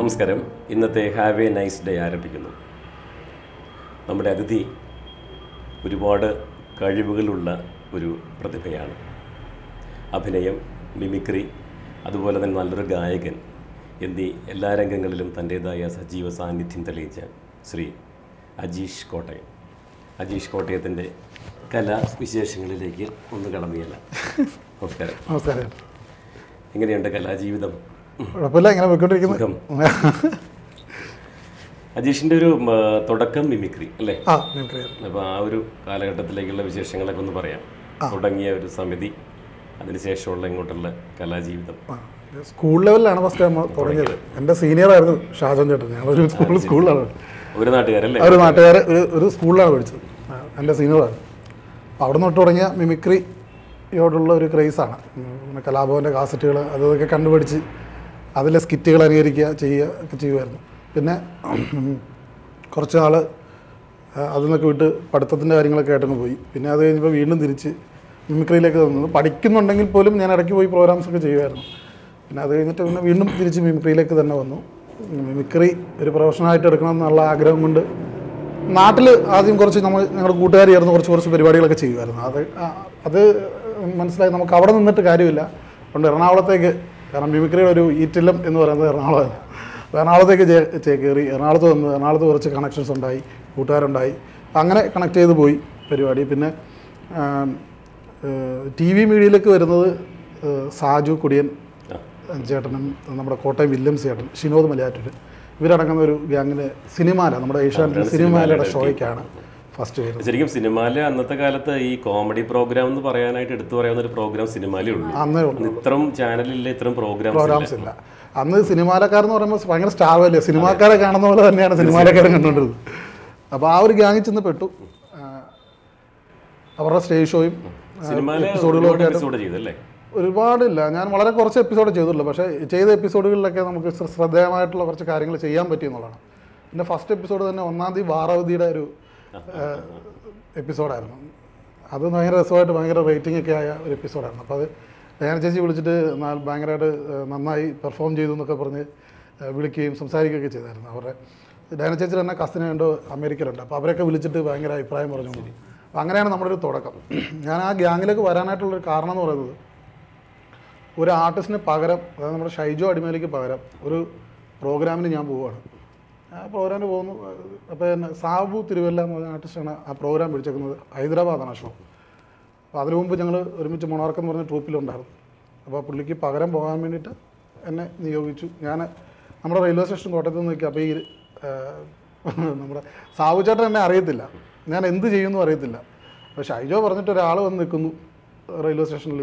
നമസ്കാരം ഇന്നത്തെ have A nice day ആരംഭിക്കുന്നു നമ്മുടെ അതിഥി ഒരുപാട് കഴിവുകളുള്ള ഒരു പ്രതിഭയാണ് അഭിനയം മിമിക്രി അതുപോലെ തന്നെ നല്ലൊരു ഗായകൻ എന്നീ എല്ലാ രംഗങ്ങളിലും തൻ്റേതായ സജീവ സാന്നിധ്യം തെളിയിച്ച ശ്രീ അജീഷ് കോട്ടയം അജീഷ് കോട്ടയത്തിൻ്റെ കലാവിശേഷങ്ങളിലേക്ക് ഒന്ന് കടന്നിയല്ല നമസ്കാരം നമസ്കാരം എങ്ങനെയുണ്ട് കലാജീവിതം കുഴപ്പമില്ല ഇങ്ങനെ പോയിക്കൊണ്ടിരിക്കുന്നു സുഖം അജീഷിൻ്റെ ഒരു ഉം, ആ, തുടക്കം മിമിക്രി അല്ലേ ആ നിങ്ങൾക്കറിയാം അപ്പോൾ ആ ഒരു കാലഘട്ടത്തിലേക്കുള്ള വിശേഷങ്ങളൊക്കെ ഒന്ന് പറയാം തുടങ്ങിയ ഒരു സമിതി അതിനുശേഷമുള്ള ഇങ്ങോട്ടുള്ള കലാജീവിതം ആ, സ്കൂൾ ലെവലിലാണ് ഫസ്റ്റ് നമ്മൾ തുടങ്ങിയത് എൻ്റെ സീനിയർ ആയിരുന്നു ഷാജൻ ചേട്ടൻ ഞങ്ങളൊരു സ്കൂൾ സ്കൂളിലാണ് ഒരു നാട്ടുകാരല്ലേ ഒരു നാട്ടുകാർ ഒരു ഒരു സ്കൂളിലാണ് പഠിച്ചത് ആ, എൻ്റെ സീനിയറാണ് അപ്പോൾ അവിടെ നിന്ന് തൊട്ട് തുടങ്ങിയ മിമിക്രിയോടുള്ള ഒരു ക്രേസാണ് പിന്നെ കലാഭവൻ്റെ കാസറ്റുകൾ അതൊക്കെ കണ്ടുപിടിച്ച് അതിലെ സ്കിറ്റുകൾ അനുകരിക്കുക ചെയ്യുക ഒക്കെ ചെയ്യുമായിരുന്നു പിന്നെ കുറച്ച് നാൾ അതിൽ നിന്നൊക്കെ വിട്ട് പഠിത്തത്തിൻ്റെ കാര്യങ്ങളൊക്കെ ആയിട്ടങ്ങ് പോയി പിന്നെ അത് കഴിഞ്ഞപ്പോൾ വീണ്ടും തിരിച്ച് മിമിക്രിയിലേക്ക് തന്നു പഠിക്കുന്നുണ്ടെങ്കിൽ പോലും ഞാൻ ഇടയ്ക്ക് പോയി പ്രോഗ്രാംസ് ഒക്കെ ചെയ്യുമായിരുന്നു പിന്നെ അത് കഴിഞ്ഞിട്ട് പിന്നെ വീണ്ടും തിരിച്ച് മിമിക്രിയിലേക്ക് തന്നെ വന്നു മിമിക്രി ഒരു പ്രൊഫഷണലായിട്ട് എടുക്കണം എന്നുള്ള ആഗ്രഹം കൊണ്ട് നാട്ടിൽ ആദ്യം കുറച്ച് നമ്മൾ ഞങ്ങളുടെ കൂട്ടുകാർ ചേർന്ന് കുറച്ച് കുറച്ച് പരിപാടികളൊക്കെ ചെയ്യുമായിരുന്നു അത് ആ, അത് മനസ്സിലായി നമുക്ക് അവിടെ നിന്നിട്ട് കാര്യമില്ല അതുകൊണ്ട് എറണാകുളത്തേക്ക് കാരണം മിമിക്രിയുടെ ഒരു ഈറ്റില്ലം എന്ന് പറയുന്നത് എറണാകുളമാണ് അപ്പോൾ എറണാകുളത്തേക്ക് ചേ- ചേക്കേറി എറണാകുളത്ത് വന്ന് എറണാകുളത്ത് കുറച്ച് കണക്ഷൻസ് ഉണ്ടായി കൂട്ടുകാരുണ്ടായി അങ്ങനെ കണക്ട് ചെയ്ത് പോയി പരിപാടി പിന്നെ ടി വി മീഡിയയിലേക്ക് വരുന്നത് ആ, സാജു കുടിയൻ ചേട്ടനും നമ്മുടെ കോട്ടയം വില്യംസ് ചേട്ടൻ ഷിനോദ് മലയാറ്റൂർ ഇവരടങ്ങുന്ന ഒരു ഗ്യാങ്ങിന് സിനിമാല നമ്മുടെ ഏഷ്യാനെറ്റ് സിനിമാലയുടെ ഷോയ്ക്കാണ് ഫസ്റ്റ് വരുന്നത് ശരിക്കും സിനിമാല് അന്നത്തെ കാലത്ത് ഈ കോമഡി പ്രോഗ്രാം എന്ന് പറയാനായിട്ട് എടുത്തു പറയാവുന്ന ഒരു പ്രോഗ്രാം സിനിമാലേ ഉള്ളൂ അന്നേ ഉള്ളൂ അന്ന് ഇത്രയും ചാനലില്ല ഇത്രയും പ്രോഗ്രാംസ് പ്രോഗ്രാംസ് ഇല്ല അന്ന് സിനിമാലക്കാരെന്ന് പറയുമ്പോൾ ഭയങ്കര സ്റ്റാർ വലിയ സിനിമാക്കാരെ കാണുന്ന പോലെ തന്നെയാണ് സിനിമാലക്കാരെ കണ്ടുകൊണ്ടിരുന്നത് അപ്പോൾ ആ ഒരു ഗ്യാങ്ങിൽ ചെന്ന് പെട്ടു ആ, അവരുടെ സ്റ്റേജ് ഷോയും സിനിമാല് എപ്പിസോഡുകളും ഒരുപാട് എപ്പിസോഡ് ചെയ്തല്ലേ ഒരുപാടില്ല ഞാൻ വളരെ കുറച്ച് എപ്പിസോഡ് ചെയ്തിട്ടുള്ളൂ പക്ഷേ ചെയ്ത എപ്പിസോഡുകളിലൊക്കെ നമുക്ക് ശ്ര- ശ്രദ്ധേയമായിട്ടുള്ള കുറച്ച് കാര്യങ്ങൾ ചെയ്യാൻ പറ്റി എന്നുള്ളതാണ് പിന്നെ ഫസ്റ്റ് എപ്പിസോഡ് തന്നെ ഒന്നാം തീയതി വാറാവതിയുടെ ഒരു എപ്പിസോഡായിരുന്നു അത് ഭയങ്കര രസമായിട്ട് ഭയങ്കര റേറ്റിംഗ് ഒക്കെ ആയ ഒരു എപ്പിസോഡായിരുന്നു അപ്പോൾ അത് ഡയാന ചേച്ചി വിളിച്ചിട്ട് നാൽ- ഭയങ്കരമായിട്ട് ഏഹ്, നന്നായി പെർഫോം ചെയ്തു എന്നൊക്കെ പറഞ്ഞ് ഏഹ്, വിളിക്കുകയും സംസാരിക്കുകയൊക്കെ ചെയ്തായിരുന്നു അവരുടെ ഡയാന ചേച്ചി തന്നെ കസിന് കണ്ടോ അമേരിക്കയിലുണ്ട് അപ്പോൾ അവരൊക്കെ വിളിച്ചിട്ട് ഭയങ്കര അഭിപ്രായം പറഞ്ഞു അപ്പോൾ അങ്ങനെയാണ് നമ്മുടെ ഒരു തുടക്കം ഞാൻ ആ ഗ്യാങ്ങിലേക്ക് വരാനായിട്ടുള്ളൊരു കാരണം എന്ന് പറയുന്നത് ഒരു ആർട്ടിസ്റ്റിന് പകരം അതായത് നമ്മുടെ ഷൈജോ അടിമേലിക്ക് പകരം ഒരു പ്രോഗ്രാമിന് ഞാൻ പോവുകയാണ് ആ പ്രോഗ്രാമിന് പോകുന്നു അപ്പോൾ തന്നെ സാബു തിരുവല്ല എന്ന് പറഞ്ഞ ആർട്ടിസ്റ്റാണ് ആ പ്രോഗ്രാം പിടിച്ചേക്കുന്നത് ഹൈദരാബാദാണ് ആ ഷോ അപ്പോൾ അതിനു മുമ്പ് ഞങ്ങൾ ഒരുമിച്ച് മൊണാർക്ക് എന്ന് പറഞ്ഞ ട്രൂപ്പിലുണ്ടായിരുന്നു അപ്പോൾ പുള്ളിക്ക് പകരം പോകാൻ വേണ്ടിയിട്ട് എന്നെ നിയോഗിച്ചു ഞാൻ നമ്മുടെ റെയിൽവേ സ്റ്റേഷൻ കോട്ടയത്ത് നിന്ന് നിൽക്കുക അപ്പോൾ ഈ ആ, നമ്മുടെ സാബു ചേട്ടൻ എന്നെ അറിയത്തില്ല ഞാൻ എന്ത് ചെയ്യുമെന്നും അറിയത്തില്ല അപ്പോൾ ഷൈജോ പറഞ്ഞിട്ട് ഒരാൾ വന്ന് നിൽക്കുന്നു റെയിൽവേ സ്റ്റേഷനിൽ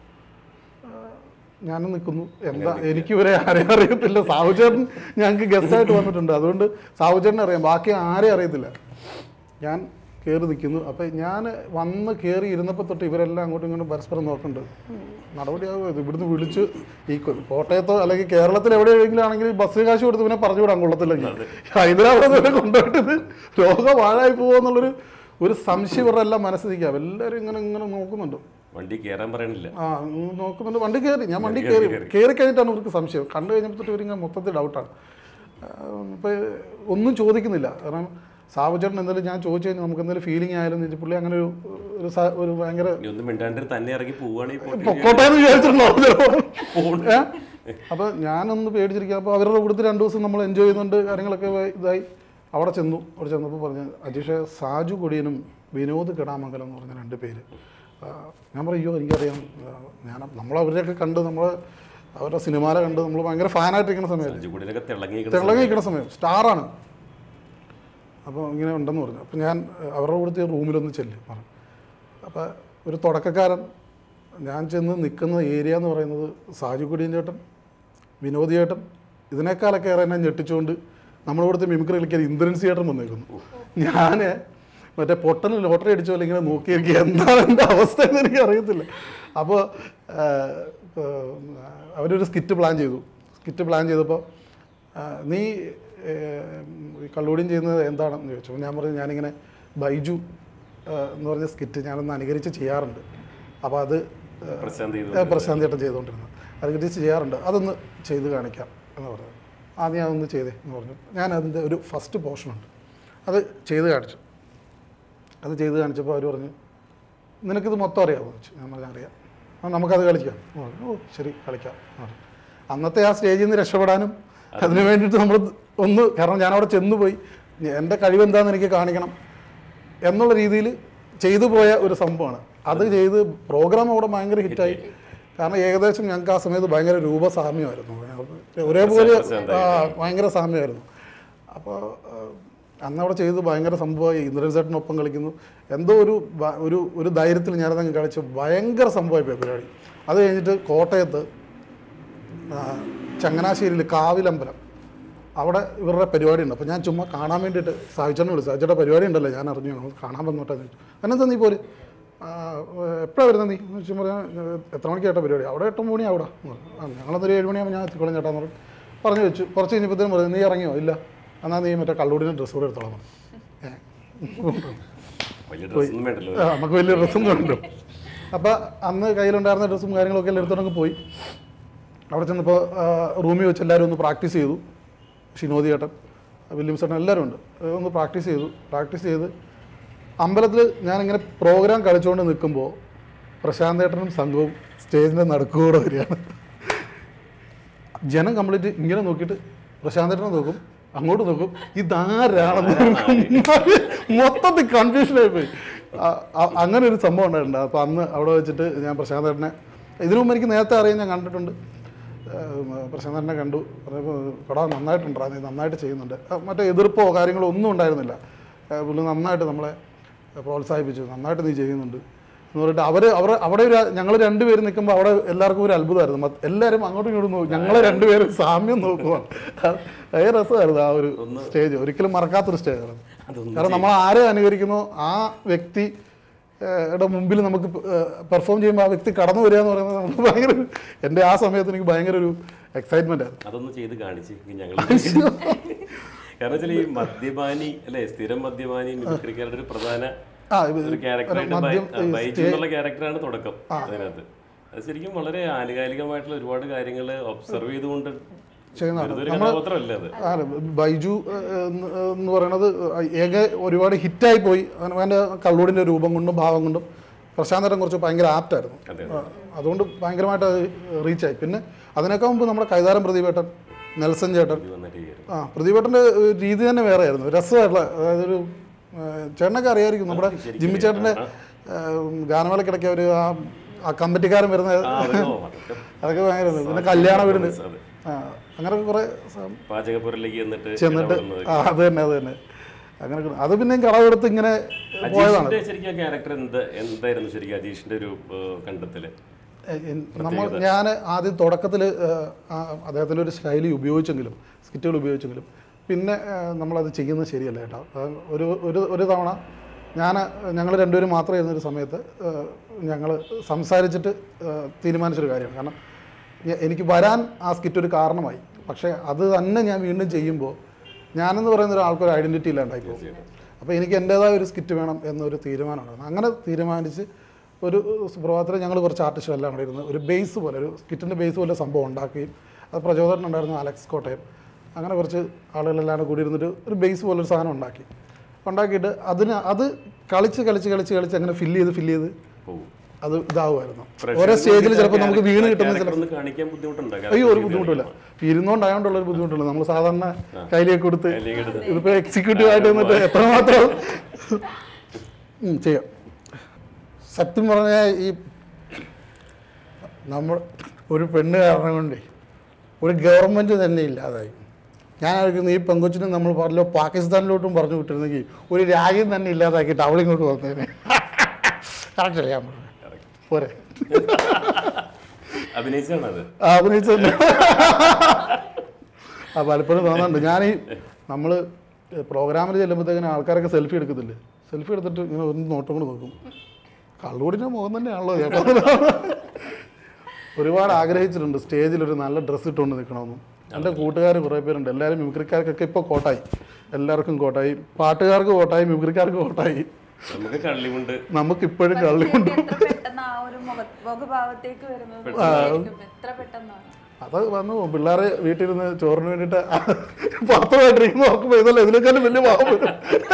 ഞാനും നിൽക്കുന്നു എന്താ എനിക്ക് ഇവരെ ആരെയും അറിയത്തില്ല സാവുചേട്ടൻ ഞങ്ങൾക്ക് ഗസ്റ്റായിട്ട് വന്നിട്ടുണ്ട് അതുകൊണ്ട് സാവുചേട്ടനെ അറിയാം ബാക്കി ആരെയും അറിയത്തില്ല ഞാൻ കയറി നിൽക്കുന്നു അപ്പം ഞാൻ വന്ന് കയറി ഇരുന്നപ്പോൾ തൊട്ട് ഇവരെല്ലാം അങ്ങോട്ടും ഇങ്ങോട്ടും പരസ്പരം നോക്കുന്നുണ്ട് നടപടിയാകുമോ ഇത് ഇവിടുന്ന് വിളിച്ച് ഈ കൊ- കോട്ടയത്തോ അല്ലെങ്കിൽ കേരളത്തിൽ എവിടെയെങ്കിലും ആണെങ്കിൽ ബസ് കാശ് കൊടുത്ത് പിന്നെ പറഞ്ഞു വിടാൻ കൊള്ളത്തില്ലെങ്കിൽ ഹൈദരാബാദ് വരെ കൊണ്ടുപോയിട്ട് ഇത് രോഗം വാഴായി പോകുമെന്നുള്ളൊരു ഒരു സംശയം ഇവരുടെ എല്ലാം മനസ്സിലിരിക്കുക എല്ലാവരും ഇങ്ങനെ ഇങ്ങനെ നോക്കുന്നുണ്ട് വണ്ടി കയറാൻ പറയണില്ല ആ ഉം, നോക്കുന്നുണ്ട് വണ്ടി കയറി ഞാൻ വണ്ടി കയറി കയറി കഴിഞ്ഞിട്ടാണ് ഇവർക്ക് സംശയം കണ്ടു കഴിഞ്ഞപ്പോൾ തൊട്ട് ഇവരിങ്ങനെ മൊത്തത്തിൽ ഡൗട്ടാണ് അപ്പോൾ ഒന്നും ചോദിക്കുന്നില്ല കാരണം സാവുചേട്ടൻ എന്തെങ്കിലും ഞാൻ ചോദിച്ചു കഴിഞ്ഞാൽ നമുക്ക് എന്തെങ്കിലും ഫീലിംഗ് ആയാലും എന്ന് വെച്ചാൽ പുള്ളി അങ്ങനെ ഒരു ഒരു സ- ഒരു ഭയങ്കര ഇനി ഒന്നും മിണ്ടാണ്ട് തന്നെ ഇറങ്ങി പോവുകയാണെങ്കിൽ പോട്ടെ. പൊക്കോട്ടെ എന്ന് വിചാരിച്ചിട്ടുണ്ടോ ഏ? അപ്പോൾ ഞാനൊന്ന് പേടിച്ചിരിക്കുക അപ്പോൾ അവരുടെ കൂട്ടത്തിൽ രണ്ട് ദിവസം നമ്മൾ എൻജോയ് ചെയ്യുന്നുണ്ട് കാര്യങ്ങളൊക്കെ വ- ഇതായി അവിടെ ചെന്നു അവിടെ ചെന്നപ്പോൾ പറഞ്ഞു അജീഷ് സാജു കൊടിയനും വിനോദ് കെടാമംഗലം എന്ന് പറഞ്ഞ രണ്ട് പേര് ആ, ഞാൻ പറയും അയ്യോ എനിക്കറിയാം ആ, ഞാൻ നമ്മൾ അവരെയൊക്കെ കണ്ട് നമ്മൾ അവരുടെ സിനിമയിലെ കണ്ട് നമ്മൾ ഭയങ്കര ഫാനായിട്ടിരിക്കുന്ന സമയത്ത് അഞ്ചുകൂടിനൊക്കെ തിളങ്ങി തിളങ്ങി നിൽക്കുന്ന സമയം സ്റ്റാറാണ് അപ്പോൾ ഇങ്ങനെ ഉണ്ടെന്ന് പറഞ്ഞു അപ്പോൾ ഞാൻ ഏഹ്, അവരുടെ കൂടെ റൂമിലൊന്ന് ചെല്ലും പറഞ്ഞു അപ്പോൾ ഒരു തുടക്കക്കാരൻ ഞാൻ ചെന്ന് നിൽക്കുന്ന ഏരിയ എന്ന് പറയുന്നത് സാജുക്കുടിയൻ ചേട്ടൻ വിനോദ് ചേട്ടൻ ഇതിനേക്കാളൊക്കെ ഏറെ എന്നെ ഞെട്ടിച്ചുകൊണ്ട് നമ്മുടെ ഇവിടുത്തെ മിമിക്രി കളിക്കാൻ ഇന്ദ്രൻസ് ചേട്ടൻ വന്നേക്കുന്നു ഞാൻ മറ്റേ പൊട്ടന് ലോട്ടറി അടിച്ച പോലെ ഇങ്ങനെ നോക്കിയിരിക്കുക എന്താണ് എൻ്റെ അവസ്ഥ എന്ന് എനിക്ക് അറിയത്തില്ല അപ്പോൾ അവരൊരു സ്കിറ്റ് പ്ലാൻ ചെയ്തു സ്കിറ്റ് പ്ലാൻ ചെയ്തപ്പോൾ ആ, നീ ഏഹ്, ഈ കള്ളൂടിയും ചെയ്യുന്നത് എന്താണെന്ന് ചോദിച്ചു അപ്പോൾ ഞാൻ പറഞ്ഞു ഞാനിങ്ങനെ ബൈജു ആ, എന്ന് പറഞ്ഞ സ്കിറ്റ് ഞാനൊന്ന് അനുകരിച്ച് ചെയ്യാറുണ്ട് അപ്പോൾ അത് പ്രശാന്ത് ചെയ്തു ഏഹ്, പ്രശാന്ത് ചേട്ടൻ ചെയ്തുകൊണ്ടിരുന്നത് അനുകരിച്ച് ചെയ്യാറുണ്ട് അതൊന്ന് ചെയ്ത് കാണിക്കാം എന്ന് പറഞ്ഞു ആദ്യം അതൊന്ന് ചെയ്തേ എന്ന് പറഞ്ഞു ഞാൻ അതിൻ്റെ ഒരു ഫസ്റ്റ് പോർഷനുണ്ട് അത് ചെയ്ത് കാണിച്ചു അത് ചെയ്ത് കാണിച്ചപ്പോൾ അവർ പറഞ്ഞു നിനക്കിത് മൊത്തം അറിയാമോ ചോദിച്ചു ഞാൻ പറഞ്ഞു അറിയാം ആ നമുക്കത് കളിക്കാം എന്ന് പറഞ്ഞു, ഓ ശരി കളിക്കാം എന്ന് പറഞ്ഞു. അന്നത്തെ ആ സ്റ്റേജിൽ നിന്ന് രക്ഷപ്പെടാനും അതിന് വേണ്ടിയിട്ട് നമ്മൾ ഒന്ന് കാരണം ഞാൻ അവിടെ ചെന്ന് പോയി എൻ്റെ കഴിവ് എന്താണെന്ന് എനിക്ക് കാണിക്കണം എന്നുള്ള രീതിയിൽ ചെയ്തു പോയ ഒരു സംഭവമാണ് അത് ചെയ്ത് പ്രോഗ്രാം അവിടെ ഭയങ്കര ഹിറ്റായി കാരണം ഏകദേശം ഞങ്ങൾക്ക് ആ സമയത്ത് ഭയങ്കര രൂപസാമ്യമായിരുന്നു ഒരേപോലെ ആ, ഭയങ്കര സാമ്യമായിരുന്നു അപ്പോൾ അന്ന് അവിടെ ചെയ്ത് ഭയങ്കര സംഭവമായി ഇന്ദ്രൻ ചേട്ടനൊപ്പം കളിക്കുന്നു എന്തോ ഒരു ഭ- ഒരു ഒരു ധൈര്യത്തിൽ ഞാനതങ്ങ് കളിച്ച് ഭയങ്കര സംഭവമായി പോയി പരിപാടി അത് കഴിഞ്ഞിട്ട് കോട്ടയത്ത് ആ, ചങ്ങനാശ്ശേരിയിൽ കാവിലമ്പലം അവിടെ ഇവരുടെ പരിപാടി ഉണ്ട് അപ്പോൾ ഞാൻ ചുമ്മാ കാണാൻ വേണ്ടിയിട്ട് സാഹിച്ചേട്ടനെ വിളിച്ചു സാഹിച്ചേട്ടൻ പരിപാടി ഉണ്ടല്ലോ ഞാൻ അറിഞ്ഞു ഞങ്ങൾ കാണാൻ വന്നോട്ടെ എന്ന് ചോദിച്ചു അതിനെന്താ നീ പോര് എപ്പോഴാണ് വരുന്നത് നീ എന്ന് വെച്ചാൽ പറയാം എത്ര മണിക്ക് ചേട്ടാ പരിപാടി അവിടെ എട്ട് മണി അവിടെ എന്ന് പറഞ്ഞു. ആ ഞങ്ങളതൊരു ഏഴ് മണിയാകുമ്പോൾ ഞാൻ എത്തിക്കോളാം ചേട്ടാന്ന് പറഞ്ഞു പറഞ്ഞു വെച്ചു കുറച്ച് കഴിഞ്ഞപ്പോഴത്തേനും പറഞ്ഞു നീ ഇറങ്ങിയോ ഇല്ല എന്നാൽ നീ മറ്റേ കള്ളൂടിൻ്റെ ഡ്രസ്സ് കൂടെ എടുത്തോളാം പറഞ്ഞു. ഏ. വലിയ ഡ്രസ്സൊന്നും വേണ്ടല്ലോ ആ, നമുക്ക് വലിയ ഡ്രസ്സൊന്നും ഉണ്ടല്ലോ അപ്പോൾ അന്ന് കയ്യിലുണ്ടായിരുന്ന ഡ്രസ്സും കാര്യങ്ങളൊക്കെ എല്ലാം എടുത്തോണ്ടങ്ങ് പോയി അവിടെ ചെന്നപ്പോൾ റൂമിൽ വെച്ച് എല്ലാവരും ഒന്ന് പ്രാക്ടീസ് ചെയ്തു ഷിനോദി ചേട്ടൻ വില്യം ചേട്ടൻ എല്ലാവരും ഉണ്ട് ഏ, ഒന്ന് പ്രാക്ടീസ് ചെയ്തു പ്രാക്ടീസ് ചെയ്ത് അമ്പലത്തിൽ ഞാനിങ്ങനെ പ്രോഗ്രാം കളിച്ചുകൊണ്ട് നിൽക്കുമ്പോൾ പ്രശാന്ത് ഏട്ടനും സംഘവും സ്റ്റേജിൻ്റെ നടുക്കൂടെ വരികയാണ് ജനം കംപ്ലീറ്റ് ഇങ്ങനെ നോക്കിയിട്ട് പ്രശാന്തേട്ടനെ നോക്കും അങ്ങോട്ട് നോക്കും ഇതാരാണെന്ന് നോക്കും മൊത്തത്തിൽ കൺഫ്യൂഷനായി പോയി ആ- ആ- അങ്ങനെ ഒരു സംഭവം ഉണ്ടായിട്ടുണ്ട് അപ്പോൾ അന്ന് അവിടെ വെച്ചിട്ട് ഞാൻ പ്രശാന്തേട്ടനെ ഇതിനു മുമ്പ് എനിക്ക് നേരത്തെ അറിയാൻ ഞാൻ കണ്ടിട്ടുണ്ട് ഏഹ് പ്രശാന്തേട്ടനെ കണ്ടു പറഞ്ഞപ്പോൾ കടാ നന്നായിട്ടുണ്ടാ നീ നന്നായിട്ട് ചെയ്യുന്നുണ്ട് ആ, മറ്റേ എതിർപ്പോ കാര്യങ്ങളോ ഒന്നും ഉണ്ടായിരുന്നില്ല ഏഹ് പുള്ളി നന്നായിട്ട് നമ്മളെ പ്രോത്സാഹിപ്പിച്ചു നന്നായിട്ട് നീ ചെയ്യുന്നുണ്ട് എന്ന് പറഞ്ഞിട്ട് അവർ അവർ അവിടെ ഒരു ഞങ്ങൾ രണ്ടുപേരും നിൽക്കുമ്പോൾ അവിടെ എല്ലാവർക്കും ഒരു അത്ഭുതമായിരുന്നു മറ്റ് എല്ലാവരും അങ്ങോട്ടും ഇങ്ങോട്ടും നോക്കും ഞങ്ങളെ രണ്ടുപേരും സാമ്യം നോക്കുവാണ് ഭയങ്കര രസമായിരുന്നു ആ ഒരു സ്റ്റേജ് ഒരിക്കലും മറക്കാത്തൊരു സ്റ്റേജാണ് അതൊന്നും കാരണം നമ്മൾ ആരെ അനുകരിക്കുന്നോ ആ വ്യക്തി ഏഹ്, യുടെ മുമ്പിൽ നമുക്ക് പെർഫോം ചെയ്യുമ്പോൾ ആ വ്യക്തി കടന്നു വരിക എന്ന് പറയുന്നത് നമുക്ക് ഭയങ്കര ഒരു- എൻ്റെ ആ സമയത്ത് എനിക്ക് ഭയങ്കര ഒരു എക്സൈറ്റ്മെൻ്റ് ആയിരുന്നു അതൊന്ന് ചെയ്ത് കാണിച്ച് ഞങ്ങൾ കാരണം വെച്ചാൽ ഈ മദ്യപാനി അല്ലെ സ്ഥിരം മദ്യപാനി മിമിക്രിക്കാരുടെ ഒരു പ്രധാന ആ ഇത് ഒരു ക്യാരക്ടറായിട്ട് മദ്യം, ഈ ബൈജു എന്നുള്ള ക്യാരക്ടറാണ് തുടക്കം അതിനകത്ത് അത് ശരിക്കും വളരെ ആനുകാലികമായിട്ടുള്ള ഒരുപാട് കാര്യങ്ങൾ ഒബ്സർവ് ചെയ്തുകൊണ്ട് ചെയ്യുന്നതാണ്. വെറുതെ ഒരു കഥാപാത്രമല്ല അത് ആ, ബൈജു ഏഹ്, എന്ന് എന്ന് പറയുന്നത് ഏക ഒരുപാട് ഹിറ്റായി പോയി അവൻ്റെ കള്ളൂടിൻ്റെ രൂപം കൊണ്ടും ഭാവം കൊണ്ടും പ്രശാന്തരം കുറച്ച് ഭയങ്കര ആപ്റ്റായിരുന്നു അതെ ആ, അതുകൊണ്ട് ഭയങ്കരമായിട്ട് അത് റീച്ചായി പിന്നെ അതിനൊക്കെ മുമ്പ് നമ്മുടെ കൈതാരം പ്രദീപേട്ടൻ നെൽസൺ ചേട്ടൻ ഇത് വന്നിട്ട് ചെയ്യാറ് ആ പ്രദീപേട്ടൻ്റെ രീതി തന്നെ വേറെ ആയിരുന്നു രസമായിട്ടുള്ള അതായത് ഒരു ഏഹ്, ചേട്ടനൊക്കെ അറിയായിരിക്കും നമ്മുടെ ജിമ്മി ചേട്ടൻ്റെ ഗാനമേളക്കിടയ്ക്ക് ഒരു ആ ആ കമ്പറ്റിക്കാരൻ വരുന്ന ആ, അതൊക്കെ ഓ, അതൊക്കെ അതൊക്കെ ഭയങ്കര രസം. പിന്നെ കല്യാണ വീടിന് അതെ. ആ അങ്ങനെയൊക്കെ കുറേ സം- പാചകപ്പുരയിലേക്ക് ചെന്നിട്ട് ചെന്നിട്ട് ഇടപെടുന്നത്. ആ അത് തന്നെ അത് തന്നെ അങ്ങനെ ഒക്കെ- അത് പിന്നെ കടമെടുത്ത് ഇങ്ങനെ പോയതാണ് അജീഷിന്റെ ശരിക്കും ആ ക്യാരക്ടർ എന്ത് എന്തായിരുന്നു ശരിക്കും അജീഷിന്റെ ഒരു ഏഹ്, കണ്ടെത്തല് എ- എൻ- നമ്മൾ ഞാൻ ആദ്യം തുടക്കത്തിൽ അദ്ദേഹത്തിൻ്റെ ഒരു ശൈലി ഉപയോഗിച്ചെങ്കിലും സ്കിറ്റുകൾ ഉപയോഗിച്ചെങ്കിലും പിന്നെ ആ, നമ്മളത് ചെയ്യുന്നത് ശരിയല്ല കേട്ടോ ആ, ഒരു ഒരു ഒരു തവണ ഞാൻ ഞങ്ങൾ രണ്ടുപേരും മാത്രം ഇരുന്നൊരു സമയത്ത് ഞങ്ങൾ സംസാരിച്ചിട്ട് ആ, തീരുമാനിച്ചൊരു കാര്യമാണ് കാരണം എ- എനിക്ക് വരാൻ ആ സ്കിറ്റ് ഒരു കാരണമായി പക്ഷേ അത് തന്നെ ഞാൻ വീണ്ടും ചെയ്യുമ്പോൾ ഞാനെന്ന് പറയുന്ന ഒരാൾക്കൊരു ഐഡൻറ്റിറ്റി ഇല്ലാണ്ടായി പോകും അപ്പോൾ എനിക്ക് എൻ്റേതായ ഒരു സ്കിറ്റ് വേണം എന്നൊരു തീരുമാനമാണ് അങ്ങനെ തീരുമാനിച്ച് ഒരു സുപ്രഭാതത്തിൽ ഞങ്ങൾ കുറച്ച് ആർട്ടിസ്റ്റുകളെല്ലാം കൂടെ ഇരുന്ന് ഒരു ബേസ് പോലെ ഒരു സ്കിറ്റിൻ്റെ ബേസ് പോലെ സംഭവം ഉണ്ടാക്കുകയും അത് പ്രചോദനം ഉണ്ടായിരുന്നു അലക്സ് കോട്ടയം അങ്ങനെ കുറച്ച് ആളുകളെല്ലാം കൂടി ഇരുന്നിട്ട് ഒരു ബേസ് പോലെ ഒരു സാധനം ഉണ്ടാക്കി ഉണ്ടാക്കിയിട്ട് അതിന് അത് കളിച്ച് കളിച്ച് കളിച്ച് കളിച്ച് അങ്ങനെ ഫില്ല് ചെയ്ത് ഫില്ല് ചെയ്ത് പോകും അത് ഇതാവുമായിരുന്നു ഓരോ സ്റ്റേജിൽ ചിലപ്പോൾ നമുക്ക് വീണ് കിട്ടുന്ന ചില ഒന്ന് കാണിക്കാൻ ബുദ്ധിമുട്ടുണ്ടോ അയ്യോ ഒരു ബുദ്ധിമുട്ടില്ല ഇരുന്നോണ്ടായോണ്ടുള്ള ഒരു ബുദ്ധിമുട്ടില്ല നമ്മൾ സാധാരണ കയ്യിലേക്ക് കൊടുത്ത് കയ്യിലേക്ക് എടുത്ത്. ഇതിപ്പോ എക്സിക്യൂട്ടീവ് ആയിട്ട് നിന്നിട്ട് എത്രമാത്രം ഉം, ചെയ്യാം സത്യം പറഞ്ഞാൽ ഈ നമ്മൾ ഒരു പെണ്ണ് കാരണം കൊണ്ടേ ഒരു ഗവൺമെൻറ് തന്നെ ഇല്ലാതായി ഞാൻ ആയിരിക്കുന്നു ഈ പെങ്കൊച്ചിനെ നമ്മൾ പറഞ്ഞല്ലോ പാകിസ്ഥാനിലോട്ടും പറഞ്ഞു വിട്ടിരുന്നെങ്കിൽ ഒരു രാജ്യം തന്നെ ഇല്ലാതാക്കിയിട്ട് അവളിങ്ങോട്ട് വന്നേനെ കറക്റ്റ് അല്ലേ ഞാൻ പറഞ്ഞത്? പോരെ അഭിനയിച്ചാണ് അത് ആ, അഭിനയിച്ചതന്നെ ആ പലപ്പോഴും തോന്നാറുണ്ട് ഞാൻ ഈ നമ്മൾ പ്രോഗ്രാമിൽ ചെല്ലുമ്പോഴത്തേക്കിന് ആൾക്കാരൊക്കെ സെൽഫി എടുക്കത്തില്ലേ സെൽഫി എടുത്തിട്ട് ഇങ്ങനെ ഒന്ന് നോട്ടം കൂടെ നോക്കും കള്ളുകൂടിൻ്റെ മുഖം തന്നെയാണല്ലോ ചേട്ടാ ഒരുപാട് ആഗ്രഹിച്ചിട്ടുണ്ട് സ്റ്റേജിൽ ഒരു നല്ല ഡ്രസ്സ് ഇട്ടുകൊണ്ട് നിൽക്കണമെന്നും എൻ്റെ കൂട്ടുകാർ കുറേ പേരുണ്ട് എല്ലാവരും മിമിക്രിക്കാർക്കൊക്കെ ഇപ്പോൾ കോട്ടായി എല്ലാവർക്കും കോട്ടായി പാട്ടുകാർക്ക് കോട്ടായി മിമിക്രിക്കാർക്ക് കോട്ടായി നമുക്ക് കള്ളിമുണ്ട് നമുക്കിപ്പോഴും കള്ളിയുണ്ട് എത്ര പെട്ടെന്ന് ആ ഒരു മുഖ മുഖഭാവത്തേക്ക് വരുന്നത് വിചാരിക്കും. എത്ര പെട്ടെന്നാണ് അത് വന്നു പിള്ളേരെ വീട്ടിലിരുന്ന് ചോറിന് വേണ്ടിയിട്ട് പാത്രമായിട്ടിരിക്കുന്ന നോക്കുമ്പോൾ ഇതല്ല ഇതിനേക്കാളും വലിയ പാവം വരും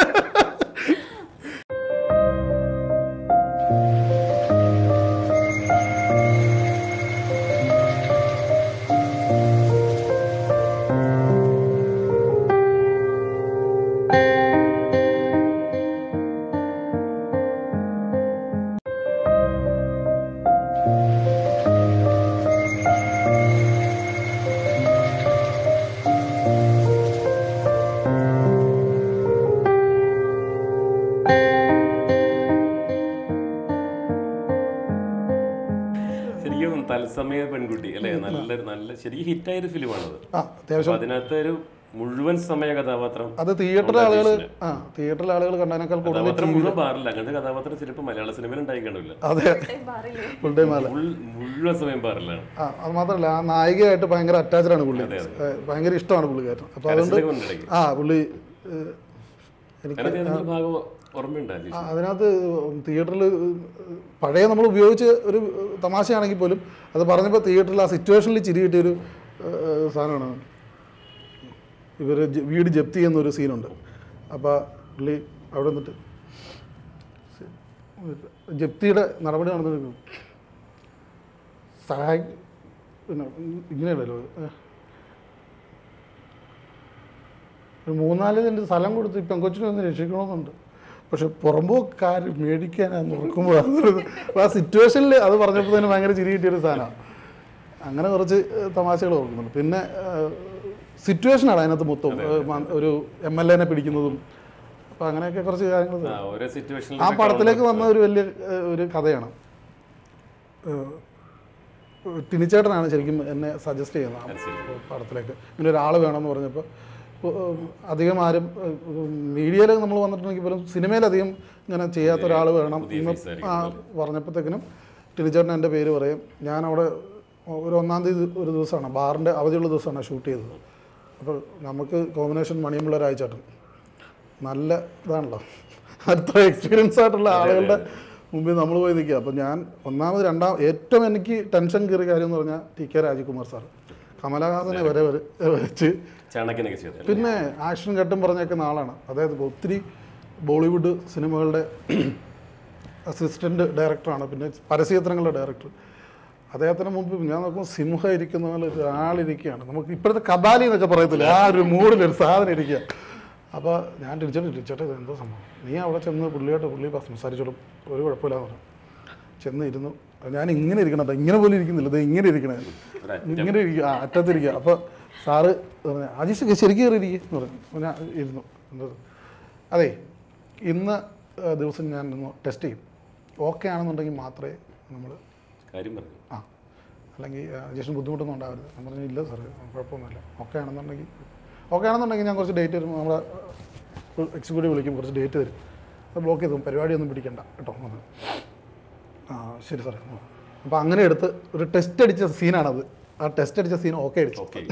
ശരിക്കും തത്സമയ പെൺകുട്ടി അല്ലേ നല്ല നല്ല ശരിക്കും ഹിറ്റായ ഒരു ഫിലിമാണത് ആ അത്യാവശ്യം അപ്പൊ അതിനകത്ത് ഒരു മുഴുവൻ സമയ കഥാപാത്രം അത് തിയേറ്ററിലെ ആളുകൾ ആ തിയേറ്ററിലെ ആളുകൾ കണ്ടതിനേക്കാൾ കൂടുതൽ കഥാപാത്രം മുഴുവൻ പാറില്ല അങ്ങനത്തെ കഥാപാത്രം ചിലപ്പോൾ മലയാള സിനിമയിൽ ഉണ്ടായി കാണില്ല അതെ പറയില്ലേ ഫുൾ ടൈം അല്ല മുൾ- മുഴുവൻ സമയം പാറില്ലാണ് ആ അത് മാത്രമല്ല ആ നായികയായിട്ട് ഭയങ്കര അറ്റാച്ച്ഡ് ആണ് പുള്ളി ഏ, ഭയങ്കര ഇഷ്ടമാണ് പുള്ളിക്കാരൻ അപ്പോൾ അതുകൊണ്ട് കരച്ചിലൊക്കെ കൊണ്ടിടയ്ക്ക് ആ പുള്ളി ഏ, എനിക്ക് അതിനകത്ത് ഏതെങ്കിലും ഭാഗം ഓർമ്മയുണ്ടായി ആ, അതിനകത്ത് തിയേറ്ററിൽ പഴയ നമ്മൾ ഉപയോഗിച്ച ഒരു തമാശയാണെങ്കിൽ പോലും അത് പറഞ്ഞപ്പോൾ തിയേറ്ററിൽ ആ സിറ്റുവേഷനിൽ ചിരി കിട്ടിയൊരു ഏഹ്, സാധനമാണ് ഇവർ വീട് ജപ്തി ചെയ്യുന്നൊരു സീനുണ്ട് അപ്പോൾ പുള്ളി അവിടെ നിന്നിട്ട് ജപ്തിയുടെ നടപടി നടന്നിരിക്കുന്നു സഹായി പിന്നെ ഇങ്ങനെയല്ലല്ലോ ഏഹ്. ഒരു മൂന്നാല് സെൻറ്റ് സ്ഥലം കൊടുത്ത് ഈ പെങ്കൊച്ചിനെ ഒന്ന് രക്ഷിക്കണമെന്നുണ്ട് പക്ഷെ പുറമ്പോക്കാർ മേടിക്കാനാന്ന് ഓർക്കുമ്പോൾ ആ സിറ്റുവേഷനിൽ അത് പറഞ്ഞപ്പോൾ തന്നെ ഭയങ്കര ചിരി കിട്ടിയൊരു സാധനമാണ് അങ്ങനെ കുറച്ച് തമാശകൾ ഓർക്കുന്നുണ്ട് പിന്നെ സിറ്റുവേഷനാണ് അതിനകത്ത് മൊത്തം ഏഹ്, മ- ഒരു എം എൽ എനെ പിടിക്കുന്നതും അപ്പോൾ അങ്ങനെയൊക്കെ കുറച്ച് കാര്യങ്ങൾ ആ, ഓരോ സിറ്റുവേഷനിൽ ആ പടത്തിലേക്ക് വന്ന ഒരു വലിയ ഏഹ്, ഒരു കഥയാണ് ഏഹ്, ടിനിച്ചേട്ടനാണ് ശരിക്കും എന്നെ സജസ്റ്റ് ചെയ്യുന്നത് ആ പടത്തിലേക്ക് ഇങ്ങനെ ഒരാൾ വേണമെന്ന് പറഞ്ഞപ്പോൾ ഏഹ്, അധികം ആരും മീഡിയയിൽ നമ്മൾ വന്നിട്ടുണ്ടെങ്കിൽ പോലും സിനിമയിലധികം ഇങ്ങനെ ചെയ്യാത്ത ഒരാൾ വേണം എന്ന് ആ പറഞ്ഞപ്പോഴത്തേക്കിനും ടിനിച്ചേട്ടൻ എൻ്റെ പേര് പറയും ഞാൻ അവിടെ ഒരു ഒന്നാം തീയതി ഒരു ദിവസമാണ് ബാറിൻ്റെ അവധിയുള്ള ദിവസമാണ് ഷൂട്ട് ചെയ്തത് അപ്പോൾ നമുക്ക് കോമ്പിനേഷൻ മണിയമ്പിള്ള രാജചേട്ടൻ നല്ല ഇതാണല്ലോ അത്ര എക്സ്പീരിയൻസ് ആയിട്ടുള്ള ആളുകളുടെ മുമ്പിൽ നമ്മൾ പോയി നിൽക്കുക അപ്പോൾ ഞാൻ ഒന്നാമത് രണ്ടാം ഏറ്റവും എനിക്ക് ടെൻഷൻ കയറിയ കാര്യം എന്ന് പറഞ്ഞാൽ ടി കെ രാജകുമാർ സാർ കമലഹാസനെ വരെ വരെ വെച്ച് ചാണക്യനൊക്കെ ചെയ്തത് പിന്നെ ആക്ഷൻ ഘട്ടം പറഞ്ഞേക്കുന്ന ആളാണ് അതായത് ഇപ്പോൾ ഒത്തിരി ബോളിവുഡ് സിനിമകളുടെ അസിസ്റ്റൻറ്റ് ഡയറക്ടറാണ് പിന്നെ പരസ്യചിത്രങ്ങളുടെ ഡയറക്ടർ അദ്ദേഹത്തിന് മുമ്പ് ഞാൻ നോക്കുമ്പോൾ സിംഹ ഇരിക്കുന്ന പോലെ ഒരാളിരിക്കുകയാണ് നമുക്ക് ഇപ്പോഴത്തെ കബാലി എന്നൊക്കെ പറയത്തില്ല ആ ഒരു മൂഡിലൊരു സാധനം ഇരിക്കുക അപ്പോൾ ഞാൻ തിരിച്ചിട്ട് തിരിച്ചോട്ടെ ഇത് എന്തോ സംഭവം നീ അവിടെ ചെന്ന് പുള്ളിയായിട്ട് പുള്ളി സംസാരിച്ചോളും ഒരു കുഴപ്പമില്ലാന്ന് പറഞ്ഞു ചെന്ന് ഇരുന്നു ഞാൻ ഇങ്ങനെ ഇരിക്കണം കേട്ടോ ഇങ്ങനെ പോലും ഇരിക്കുന്നില്ല ഇത് ഇങ്ങനെ ഇരിക്കണേ ഇങ്ങനെ ഇരിക്കുക ആ അറ്റത്തിരിക്കുക അപ്പോൾ സാറ് പറഞ്ഞു അജീഷ് ശരിക്കും കയറി ഇരിക്കുക എന്ന് പറഞ്ഞു അപ്പോൾ ഞാൻ ഇരുന്നു എന്തത് അതെ ഇന്ന് ആ, ദിവസം ഞാൻ ഒന്ന് ടെസ്റ്റ് ചെയ്യും ഓക്കെ ആണെന്നുണ്ടെങ്കിൽ മാത്രമേ നമ്മൾ കാര്യം പറഞ്ഞു ആ അല്ലെങ്കിൽ അജീഷിന് ബുദ്ധിമുട്ടൊന്നും ഉണ്ടാവരുത് ഞാൻ പറഞ്ഞു ഇല്ല സാറേ കുഴപ്പമൊന്നുമില്ല ഓക്കെ ആണെന്നുണ്ടെങ്കിൽ ഓക്കെ ആണെന്നുണ്ടെങ്കിൽ ഞാൻ കുറച്ച് ഡേറ്റ് തരും നമ്മളെ എക്സിക്യൂട്ടീവ് വിളിക്കും കുറച്ച് ഡേറ്റ് തരും അത് ബ്ലോക്ക് ചെയ്തു പരിപാടിയൊന്നും പിടിക്കണ്ട കേട്ടോ എന്ന് പറഞ്ഞു. ആ ശരി സാറേ അപ്പോൾ അങ്ങനെ എടുത്ത് ഒരു ടെസ്റ്റ് അടിച്ച സീനാണത് ആ ടെസ്റ്റ് അടിച്ച സീൻ ഓക്കെ അടിച്ചു ഓക്കെ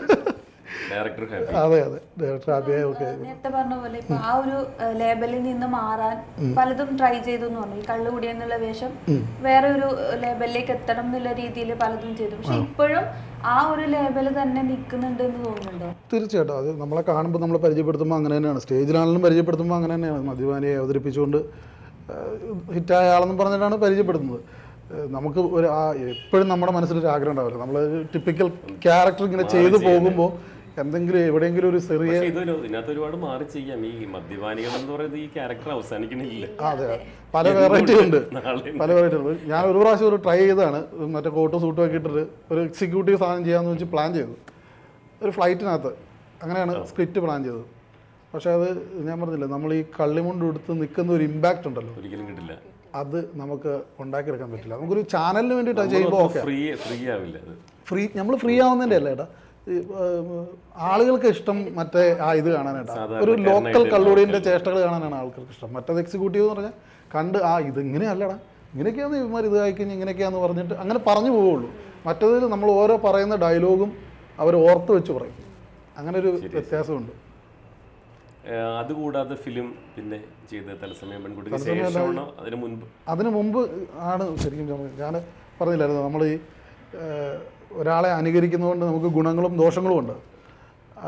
ഡയറക്ടർ ഹാപ്പി അതെ അതെ ഡയറക്ടർ ഹാപ്പിയായി ഓക്കെ നേരത്തെ പറഞ്ഞ പോലെ ഇപ്പൊ ആ ഒരു ലേബലിൽ നിന്ന് മാറാൻ പലതും ട്രൈ ചെയ്തു എന്ന് പറഞ്ഞു ഈ കള്ളുകുടി എന്നുള്ള വേഷം വേറെ ഒരു ലേബലിലേക്ക് എത്തണം എന്നുള്ള രീതിയിൽ പലതും ചെയ്തു പക്ഷെ ഇപ്പോഴും ആ ഒരു ലേബൽ തന്നെ നിൽക്കുന്നുണ്ട് എന്ന് തോന്നുന്നുണ്ടോ തീർച്ചയായിട്ടും അത് നമ്മളെ കാണുമ്പോൾ നമ്മളെ പരിചയപ്പെടുത്തുമ്പോൾ അങ്ങനെ തന്നെയാണ് സ്റ്റേജിലാണെങ്കിലും പരിചയപ്പെടുത്തുമ്പോൾ അങ്ങനെ തന്നെയാണ് മദ്യപാനിയെ അവതരിപ്പിച്ചുകൊണ്ട് ഹിറ്റായ ആളെന്ന് പറഞ്ഞിട്ടാണ് പരിചയപ്പെടുത്തുന്നത് ഏഹ് നമുക്ക് ഒരു ആ എപ്പോഴും നമ്മുടെ മനസ്സിലൊരു ആഗ്രഹം ഉണ്ടാവില്ല നമ്മൾ ടിപ്പിക്കൽ ക്യാരക്ടർ ഇങ്ങനെ ചെയ്തു പോകുമ്പോൾ എന്തെങ്കിലും എവിടെയെങ്കിലും ഒരു ചെറിയ പക്ഷേ ഇത് ഇതിനകത്ത് ഒരുപാട് മാറി ചെയ്യാം ഈ മദ്യപാനികൾ എന്ന് പറയുന്നത് ഈ ക്യാരക്ടർ അവസാനിക്കണില്ല ആ, അതെ പല വെറൈറ്റി ഉണ്ട് നാളെ പല വെറൈറ്റി ഉണ്ട് ഞാൻ ഒരു പ്രാവശ്യം ഒരു ട്രൈ ചെയ്തതാണ് മറ്റേ കോട്ടും സൂട്ടും ഒക്കെ ഇട്ടിട്ട് ഒരു എക്സിക്യൂട്ടീവ് സാധനം ചെയ്യാമെന്ന് വെച്ച് പ്ലാൻ ചെയ്തു ഒരു ഫ്ലൈറ്റിനകത്ത് അങ്ങനെയാണ് സ്ക്രിപ്റ്റ് പ്ലാൻ ചെയ്തത് പക്ഷേ അത് ഞാൻ പറഞ്ഞില്ല നമ്മൾ ഈ കള്ളിമുണ്ട് എടുത്ത് നിൽക്കുന്ന ഒരു ഇമ്പാക്റ്റ് ഉണ്ടല്ലോ ഒരിക്കലും കിട്ടില്ല അത് നമുക്ക് ഉണ്ടാക്കിയെടുക്കാൻ പറ്റില്ല നമുക്കൊരു ചാനലിന് വേണ്ടിയിട്ടാണ് ചെയ്യുമ്പോൾ ഓക്കെ ഫ്രീ ഫ്രീ ആവില്ല അത് ഫ്രീ നമ്മൾ ഫ്രീ ആവുന്നതിൻ്റെ അല്ല ഏട്ടാ ഈ, ഏം, ആളുകൾക്ക് ഇഷ്ടം മറ്റേ ആ ഇത് കാണാനായിട്ടാ ഒരു ലോക്കൽ കള്ളുടീൻ്റെ ചേഷ്ടകൾ കാണാനാണ് ആൾക്കാർക്ക് ഇഷ്ടം മറ്റേത് എക്സിക്യൂട്ടീവ് എന്ന് പറഞ്ഞാൽ കണ്ട് ആ ഇത് ഇങ്ങനെയല്ലടാ ഇങ്ങനെയൊക്കെയാണ് ഇവന്മാർ ഇത് കഴിക്കഴിഞ്ഞ് ഇങ്ങനെയൊക്കെയാന്ന് പറഞ്ഞിട്ട് അങ്ങനെ പറഞ്ഞു പോവുള്ളൂ മറ്റേതിൽ നമ്മൾ ഓരോ പറയുന്ന ഡയലോഗും അവർ ഓർത്ത് വെച്ച് പറയും അങ്ങനെ ഒരു വ്യത്യാസമുണ്ട് ഏഹ് അതുകൂടാതെ ഫിലിം പിന്നെ ചെയ്ത തലസമയം പെൺകുട്ടിക്ക് ശേഷമാണോ അതിന് മുൻപ് അതിന് മുമ്പ് ആണ് ശരിക്കും ഞാൻ പറഞ്ഞില്ലായിരുന്നു നമ്മൾ ഈ ഏഹ്, ഒരാളെ അനുകരിക്കുന്നതുകൊണ്ട് നമുക്ക് ഗുണങ്ങളും ദോഷങ്ങളും ഉണ്ട് ആ,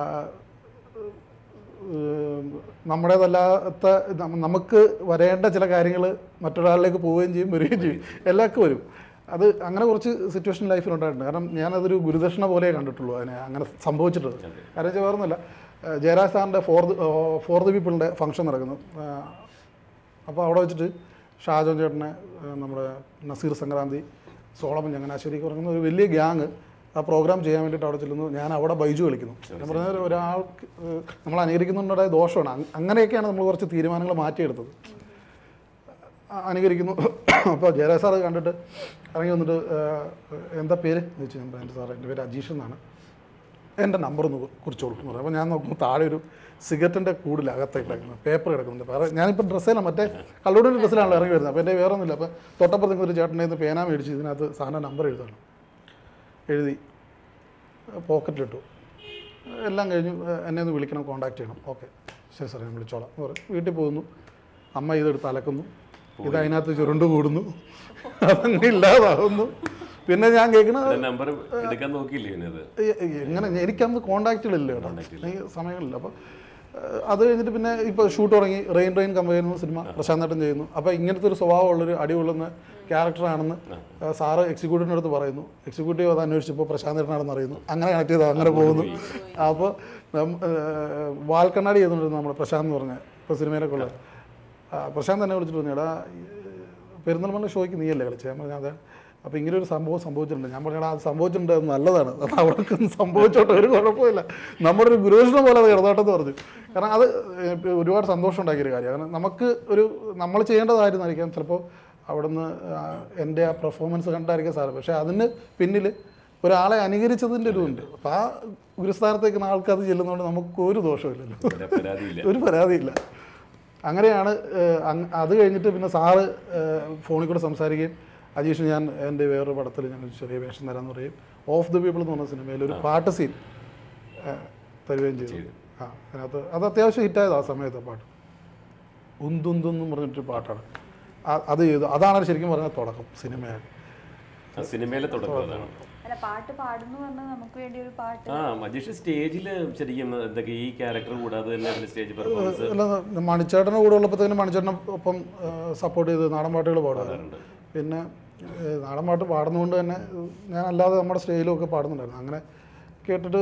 ഏം, നമ്മുടേതല്ലാത്ത നമ്മ- നമുക്ക് വരേണ്ട ചില കാര്യങ്ങൾ മറ്റൊരാളിലേക്ക് പോവുകയും ചെയ്യും വരികയും ചെയ്യും എല്ലാവർക്കും വരും അത് അങ്ങനെ കുറച്ച് സിറ്റുവേഷൻ ലൈഫിൽ ഉണ്ടായിട്ടുണ്ട് കാരണം ഞാനതൊരു ഗുരുദക്ഷിണ പോലെ കണ്ടിട്ടുള്ളൂ അതിനെ അങ്ങനെ സംഭവിച്ചിട്ടുള്ളത് കാരണം വെച്ചാൽ വേറൊന്നുമില്ല ഏഹ് ജയരാജ് സാറിൻ്റെ ഫോർ ഫോർ ദി പീപ്പിളിൻ്റെ ഫംഗ്ഷൻ നടക്കുന്നു അപ്പോൾ അവിടെ വെച്ചിട്ട് ഷാജോൻ ചേട്ടനെ ഏഹ് നമ്മുടെ നസീർ സംക്രാന്തി സോളമൻ ചങ്ങനാശ്ശേരി പറയുന്ന ഒരു വലിയ ഗ്യാങ് ആ പ്രോഗ്രാം ചെയ്യാൻ വേണ്ടിയിട്ട് അവിടെ ചെല്ലുന്നു ഞാൻ അവിടെ ബൈജു കളിക്കുന്നു ഞാൻ പറഞ്ഞ ഒരാൾക്ക് ഏഹ് നമ്മൾ അനുകരിക്കുന്നുണ്ടായ ദോഷമാണ് അങ്- അങ്ങനെയൊക്കെയാണ് നമ്മൾ കുറച്ച് തീരുമാനങ്ങൾ മാറ്റിയെടുത്തത് അ- അനുകരിക്കുന്നു അപ്പോൾ ജയരാജ് സാറ് കണ്ടിട്ട് ഇറങ്ങി വന്നിട്ട് ഏഹ്, എന്താ പേര് എന്ന് ചോദിച്ചു ഞാൻ പറഞ്ഞു സാറേ എൻ്റെ പേര് അജീഷ് എന്നാണ് എൻ്റെ നമ്പർ ഒന്ന് കു- കുറിച്ചോളൂ എന്ന് പറയും അപ്പോൾ ഞാൻ നോക്കുമ്പോൾ താഴെ ഒരു സിഗരറ്റിൻ്റെ കൂടിൽ അകത്തേക്ക് കിടക്കുന്നത് പേപ്പർ കിടക്കുന്നുണ്ട് വേറെ ഞാനിപ്പോൾ ഡ്രസ്സിലാണ് മറ്റേ കള്ളൂടിൻ്റെ ഡ്രസ്സിലാണല്ലോ ഇറങ്ങി വരുന്നത് അപ്പോൾ എൻ്റെ വേറെ ഒന്നുമില്ല അപ്പോൾ തൊട്ടപ്പുറത്ത് ഒരു ചേട്ടൻ്റെ നിന്ന് പേന മേടിച്ച് ഇതിനകത്ത് സാറിൻ്റെ നമ്പർ എഴുതാണ് എഴുതി പോക്കറ്റിലിട്ടു എല്ലാം കഴിഞ്ഞു ഏഹ്, എന്നെ ഒന്ന് വിളിക്കണം കോൺടാക്ട് ചെയ്യണം ഓക്കെ ശരി സാറേ ഞാൻ വിളിച്ചോളാം എന്ന് പറയും വീട്ടിൽ പോകുന്നു അമ്മ ഇതെടുത്ത് അലക്കുന്നു ഇത് അതിനകത്ത് ചുരുണ്ട് കൂടുന്നു അതങ്ങനെ ഇല്ലാതാകുന്നു പിന്നെ ഞാൻ കേൾക്കുന്നത് നമ്പർ എടുക്കാൻ നോക്കിയില്ലേ ഇവനത് എ- എ- എങ്ങനെ എനിക്കന്ന് കോണ്ടാക്റ്റുകളില്ല കേട്ടോ എനിക്ക് സമയങ്ങളില്ല അപ്പോൾ അത് കഴിഞ്ഞിട്ട് പിന്നെ ഇപ്പോൾ ഷൂട്ട് തുടങ്ങി റെയിൻ റെയിൻ കമ്പനി എന്ന സിനിമ പ്രശാന്ത് ഏട്ടൻ ചെയ്യുന്നു അപ്പോൾ ഇങ്ങനത്തെ ഒരു സ്വഭാവമുള്ളൊരു അടികൊള്ളുന്ന ക്യാരക്ടറാണെന്ന് ആ, സാറ് എക്സിക്യൂട്ടീവിൻ്റെ അടുത്ത് പറയുന്നു എക്സിക്യൂട്ടീവ് അത് അന്വേഷിച്ചപ്പോൾ പ്രശാന്ത് ഏട്ടനാണെന്ന് അറിയുന്നു അങ്ങനെ കണക്ട് ചെയ്ത് അങ്ങനെ പോകുന്നു അപ്പോൾ വാൽക്കണ്ണാടി ചെയ്തുകൊണ്ടിരുന്നു നമ്മുടെ പ്രശാന്ത് എന്ന് പറഞ്ഞ ഇപ്പോൾ സിനിമയിലൊക്കെ ഉള്ളത് ആ, പ്രശാന്ത് തന്നെ വിളിച്ചിട്ട് പറഞ്ഞു എടാ ഈ, പെരുന്തൽമണ്ണ ഷോയ്ക്ക് നീയല്ലേ കളിച്ചത് ഞാൻ പറഞ്ഞു അതെ അപ്പോൾ ഇങ്ങനെ ഒരു സംഭവം സംഭവിച്ചിട്ടുണ്ട് ഞാൻ പറഞ്ഞാൽ അത് സംഭവിച്ചിട്ടുണ്ട് അത് നല്ലതാണ് അത് അവിടെ സംഭവിച്ചോട്ടെ ഒരു കുഴപ്പമില്ല നമ്മുടെ ഒരു ഗുരുദക്ഷിണ പോലെ അത് കിടന്നോട്ടെന്ന് പറഞ്ഞു കാരണം അത് ഏഹ്, ഒരുപാട് സന്തോഷം ഉണ്ടാക്കിയൊരു കാര്യം കാരണം നമുക്ക് ഒരു നമ്മൾ ചെയ്യേണ്ടതായിരുന്നായിരിക്കാം ചിലപ്പോൾ അവിടുന്ന് ആ, എൻ്റെ ആ പെർഫോമൻസ് കണ്ടായിരിക്കാം സാറ് പക്ഷേ അതിന് പിന്നിൽ ഒരാളെ അനുകരിച്ചതിൻ്റെ ഒരു ഉണ്ട് അപ്പോൾ ആ ഗുരുസ്ഥാനത്തേക്ക് ആൾക്ക് അത് ചെല്ലുന്നതുകൊണ്ട് നമുക്ക് ഒരു ദോഷമില്ലല്ലോ പരാ- പരാതിയില്ല ഒരു പരാതിയില്ല അങ്ങനെയാണ് ഏഹ്, അങ്- അത് കഴിഞ്ഞിട്ട് പിന്നെ സാറ് ഏഹ്, ഫോണിൽ കൂടെ സംസാരിക്കുകയും അജീഷ് ഞാൻ എൻ്റെ വേറൊരു പടത്തിൽ ഞാൻ ഒരു ചെറിയ വേഷം തരാമെന്ന് പറയും ഓഫ് ദി പീപ്പിൾ എന്ന് പറഞ്ഞ സിനിമയിൽ ഒരു പാട്ട് സീൻ തരുകയും ചെയ്തു ആ അതിനകത്ത് അത് അത്യാവശ്യം ഹിറ്റായത് ആ സമയത്ത് ആ പാട്ട് ഉന്തുന്തെന്നും പറഞ്ഞിട്ടൊരു പാട്ടാണ് ആ- അത് ചെയ്തു അതാണ് ശരിക്കും പറഞ്ഞ തുടക്കം സിനിമയാണ് ആ സിനിമയിലെ തുടക്കം അതാണ് അല്ല പാട്ട് പാടുന്നു പറഞ്ഞാൽ നമുക്ക് വേണ്ടി ഒരു പാട്ട് ആ മജീഷ് സ്റ്റേജിൽ ശരിക്കും എന്തൊക്കെ ഈ ക്യാരക്ടർ കൂടാതെ തന്നെ സ്റ്റേജ് പെർഫോമൻസ് അല്ല മണിച്ചേട്ടൻ്റെ കൂടെ ഉള്ളപ്പോഴത്തേനും മണിച്ചേട്ടനെ ഒപ്പം സപ്പോർട്ട് ചെയ്ത് നാടൻ പാട്ടുകൾ പാടാറുണ്ട് പിന്നെ ഏഹ്, നാടൻ പാട്ട് പാടുന്നതുകൊണ്ട് തന്നെ ഏഹ്, ഞാൻ അല്ലാതെ നമ്മുടെ സ്റ്റേജിലും ഒക്കെ പാടുന്നുണ്ടായിരുന്നു അങ്ങനെ കേട്ടിട്ട്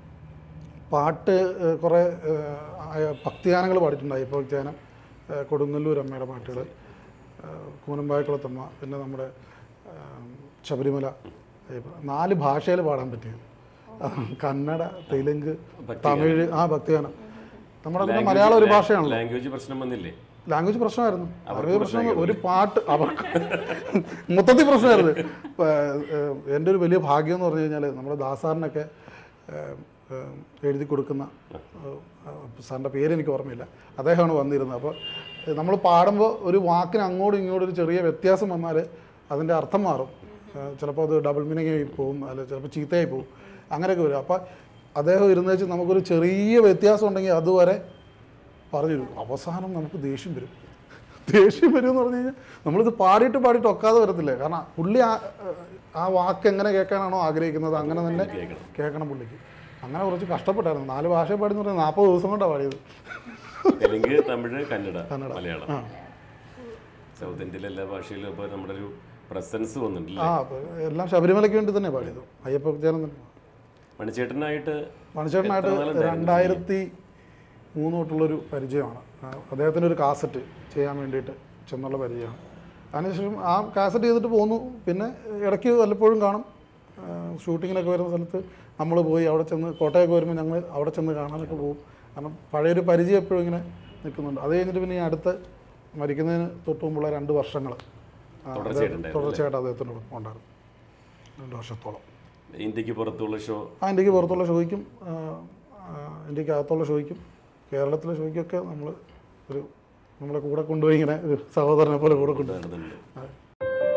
പാട്ട് ഏഹ്, കുറേ ഏഹ്, ആയ- ഭക്തിഗാനങ്ങൾ പാടിയിട്ടുണ്ടായി ഇപ്പോൾ ഭക്തിഗാനം ഏഹ്, കൊടുങ്ങല്ലൂർ അമ്മയുടെ പാട്ടുകൾ ഏഹ്, കൂനമ്പായക്കുളത്തമ്മ പിന്നെ നമ്മുടെ ഏഹ്, ശബരിമല അയ്യപ്പ. നാല് ഭാഷയിൽ പാടാൻ പറ്റിയത് കന്നഡ തെലുങ്ക് തമിഴ് ആ ഭക്തിഗാനം നമ്മുടെ പിന്നെ മലയാളം ഒരു ഭാഷയാണല്ലോ ലാംഗ്വേജ് പ്രശ്നം വന്നില്ലേ ലാംഗ്വേജ് പ്രശ്നമായിരുന്നു ലാംഗ്വേജ് പ്രശ്നം ഒരു പാട്ട് അവർക്ക് മൊത്തത്തിൽ പ്രശ്നമായിരുന്നു ഇപ്പൊ, ഏഹ്, എൻ്റെ ഒരു വലിയ ഭാഗ്യം എന്ന് പറഞ്ഞു കഴിഞ്ഞാൽ നമ്മുടെ ദാസാറിനൊക്കെ ഏഹ്, ഏഹ്, എഴുതി കൊടുക്കുന്ന ഏഹ്, സാറിൻ്റെ പേര് എനിക്ക് ഓർമ്മയില്ല അദ്ദേഹമാണ് വന്നിരുന്നത് അപ്പോൾ നമ്മൾ പാടുമ്പോൾ ഒരു വാക്കിന് അങ്ങോട്ടും ഇങ്ങോട്ടും ഒരു ചെറിയ വ്യത്യാസം വന്നാൽ അതിൻ്റെ അർത്ഥം മാറും ഏഹ്, ചിലപ്പോൾ അത് ഡബിൾ മീനിങ് ആയി പോകും അല്ല ചിലപ്പോൾ ചീത്തയായി പോകും അങ്ങനെയൊക്കെ വരും അപ്പോൾ അദ്ദേഹം ഇരുന്ന് വെച്ച് നമുക്കൊരു ചെറിയ വ്യത്യാസം ഉണ്ടെങ്കിൽ അതുവരെ പറഞ്ഞു തരും അവസാനം നമുക്ക് ദേഷ്യം വരും ദേഷ്യം വരും എന്ന് പറഞ്ഞു കഴിഞ്ഞാൽ നമ്മളിത് പാടിയിട്ട് പാടിയിട്ട് ഒക്കാതെ വരത്തില്ല കാരണം പുള്ളി ആ ആ വാക്ക് എങ്ങനെ കേൾക്കാനാണോ ആഗ്രഹിക്കുന്നത് അങ്ങനെ തന്നെ കേൾക്കണം പുള്ളിക്ക് അങ്ങനെ കുറച്ച് കഷ്ടപ്പെട്ടായിരുന്നു നാല് ഭാഷ പാടി എന്ന് പറഞ്ഞാൽ നാൽപ്പത് ദിവസം കൊണ്ടാണ് പാടിയത് തെലുങ്ക് തമിഴ് കന്നഡ കന്നഡ. മലയാളം ആ സൗത്ത് ഇന്ത്യയിലെ എല്ലാ ഭാഷയിലും ഇപ്പോൾ നമ്മുടെ ഒരു പ്രസൻസ് വന്നിട്ടില്ല ആ അപ്പൊ എല്ലാം ശബരിമലയ്ക്ക് വേണ്ടി തന്നെ പാടിയത് അയ്യപ്പ ഭക്തജനം തന്നെ മണിച്ചേട്ടനായിട്ട് മനുഷ്യനായിട്ട് എത്ര നാളും ഉണ്ടായിരുന്നു രണ്ടായിരത്തി മൂന്ന് തൊട്ടുള്ളൊരു പരിചയമാണ് ആ, അദ്ദേഹത്തിൻ്റെ ഒരു കാസറ്റ് ചെയ്യാൻ വേണ്ടിയിട്ട് ചെന്നുള്ള പരിചയമാണ് അതിനുശേഷം ആ കാസറ്റ് ചെയ്തിട്ട് പോന്നു പിന്നെ ഇടയ്ക്ക് വല്ലപ്പോഴും കാണും ആ, ഷൂട്ടിങ്ങിനൊക്കെ വരുന്ന സ്ഥലത്ത് നമ്മൾ പോയി അവിടെ ചെന്ന് കോട്ടയൊക്കെ വരുമ്പോൾ ഞങ്ങൾ അവിടെ ചെന്ന് കാണാനൊക്കെ പോകും കാരണം പഴയൊരു പരിചയം എപ്പോഴും ഇങ്ങനെ നിൽക്കുന്നുണ്ട് അത് കഴിഞ്ഞിട്ട് പിന്നെ ഈ അടുത്ത് മരിക്കുന്നതിന് തൊട്ട് മുമ്പുള്ള രണ്ട് വർഷങ്ങൾ തുടർച്ചയായിട്ടുണ്ടായിരുന്നു തുടർച്ചയായിട്ട് അദ്ദേഹത്തിനോടൊപ്പം ഉണ്ടായിരുന്നു രണ്ട് വർഷത്തോളം ഇന്ത്യക്ക് പുറത്തുള്ള ഷോ ആ ഇന്ത്യക്ക് പുറത്തുള്ള ഷോയ്ക്കും ആ, ആ, ഇന്ത്യക്ക് അകത്തുള്ള ഷോയ്ക്കും കേരളത്തിലെ ഷോയ്ക്കൊക്കെ നമ്മൾ ഒരു നമ്മളെ കൂടെ കൊണ്ടുപോയി ഇങ്ങനെ ഒരു സഹോദരനെ പോലെ കൂടെ കൊണ്ടുപോയി നടന്നുണ്ട്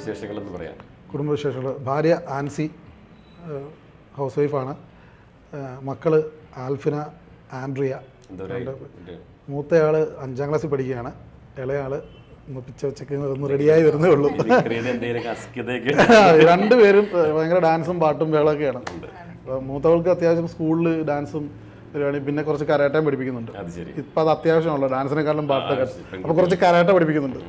വിശേഷങ്ങളെന്ന് പറയാം കുടുംബവിശേഷങ്ങൾ ഭാര്യ ആൻസി ഹൗസ് വൈഫാണ് മക്കൾ ആൽഫിന ആൻഡ്രിയ എന്താ പറയുക മൂത്തയാൾ അഞ്ചാം ക്ലാസ്സിൽ പഠിക്കുകയാണ് ഇളയാൾ ഒന്ന് പിച്ച ഉച്ചയ്ക്ക് ഒന്ന് റെഡിയായി വരുന്നേ ഉള്ളൂ മിമിക്രിയുടെ എന്തെങ്കിലും അസ്കിതയൊക്കെ രണ്ടുപേരും ഏഹ്, ഭയങ്കര ഡാൻസും പാട്ടും വേളൊക്കെയാണ് അപ്പോൾ മൂത്തവൾക്ക് അത്യാവശ്യം സ്കൂളിൽ ഡാൻസും പരിപാടി പിന്നെ കുറച്ച് കരാട്ടയും പഠിപ്പിക്കുന്നുണ്ട് അത് ശരി ഇപ്പം അത് അത്യാവശ്യമാണല്ലോ ഡാൻസിനെക്കാളും പാട്ടൊക്കെ ശരി. അപ്പോൾ കുറച്ച് കരാട്ട പഠിപ്പിക്കുന്നുണ്ട്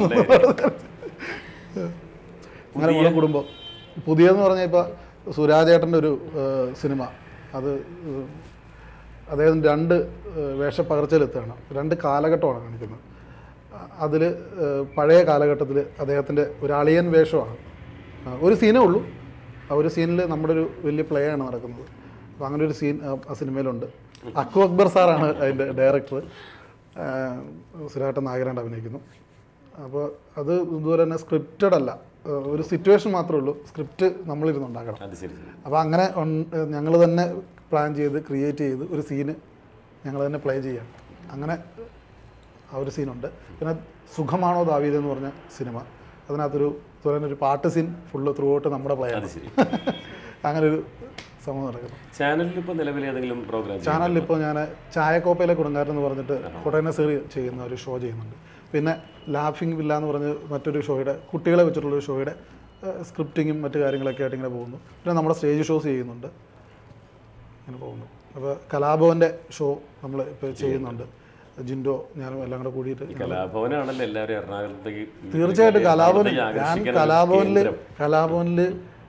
അങ്ങനെ പോണ കുടുംബം പുതിയതെന്ന് പറഞ്ഞാൽ ഇപ്പോൾ സുരാജേട്ടൻ്റെ ഒരു ഏഹ്, സിനിമ അത് ഏഹ്, അദ്ദേഹം രണ്ട് ഏഹ്, വേഷപ്പകർച്ചയിലെത്തുകയാണ് രണ്ട് കാലഘട്ടമാണ് കാണിക്കുന്നത് അതിൽ പഴയ കാലഘട്ടത്തിൽ അദ്ദേഹത്തിൻ്റെ ഒരു അളിയൻ വേഷമാണ് ആ, ഒരു സീനേ ഉള്ളൂ ആ ഒരു സീനിൽ നമ്മുടെ ഒരു വലിയ പ്ലേ ആണ് നടക്കുന്നത് അപ്പോൾ അങ്ങനെ ഒരു സീൻ ആ- ആ സിനിമയിലുണ്ട് അക്കു അക്ബർ സാറാണ് അതിൻ്റെ ഡയറക്ടർ സുരാട്ട നായകനായിട്ട് അഭിനയിക്കുന്നു അപ്പോൾ അത് ഇതുപോലെ തന്നെ സ്ക്രിപ്റ്റഡ് അല്ല ആ, ഒരു സിറ്റുവേഷൻ മാത്രമേ ഉള്ളൂ സ്ക്രിപ്റ്റ് നമ്മളിരുന്ന് ഉണ്ടാക്കണം അത് ശരി ശരി അപ്പോൾ അങ്ങനെ ഞങ്ങൾ തന്നെ പ്ലാൻ ചെയ്ത് ക്രിയേറ്റ് ചെയ്ത് ഒരു സീന് ഞങ്ങൾ തന്നെ പ്ലേ ചെയ്യാം അങ്ങനെ ആ ഒരു സീനുണ്ട് പിന്നെ സുഖമാണോ ദാവീദ് എന്ന് പറഞ്ഞ സിനിമ അതിനകത്തൊരു ഇതുപോലെ തന്നെ ഒരു പാട്ട് സീൻ ഫുള്ള് ത്രൂ ഔട്ട് നമ്മുടെ പ്ലേ അത് ആണ് ശരി അങ്ങനെ ഒരു സംഭവം നടക്കുന്നു ചാനലിൽ ഇപ്പോൾ നിലവിൽ ഏതെങ്കിലും പ്രോഗ്രാം ചാനലിൽ ഇപ്പോൾ ഞാൻ ചായക്കോപ്പയിലെ കൊടുങ്കാരൻ എന്ന് പറഞ്ഞിട്ട് കൊടയന സെറി ചെയ്യുന്ന ഒരു ഷോ ചെയ്യുന്നുണ്ട് പിന്നെ ലാഫിംഗ് വില്ല എന്ന് പറഞ്ഞ് മറ്റൊരു ഷോയുടെ കുട്ടികളെ വെച്ചിട്ടുള്ളൊരു ഷോയുടെ സ്ക്രിപ്റ്റിങ്ങും മറ്റു കാര്യങ്ങളൊക്കെ ആയിട്ട് ഇങ്ങനെ പോകുന്നു പിന്നെ നമ്മുടെ സ്റ്റേജ് ഷോസ് ചെയ്യുന്നുണ്ട് ഇങ്ങനെ പോകുന്നു അപ്പോൾ കലാഭവൻ്റെ ഷോ നമ്മൾ ഇപ്പോൾ ചെയ്യുന്നുണ്ട് ജിൻഡോ ഞാനും എല്ലാം കൂടെ കൂടിയിട്ട് കലാഭവനാണല്ലോ എല്ലാവരും എറണാകുളത്തേക്ക് തീർച്ചയായിട്ടും കലാഭവൻ അവിടത്തേക്ക് ഞാൻ ആകർഷിക്കാൻ ഒരു കലാഭവനിൽ കേന്ദ്രം. കലാഭവനിൽ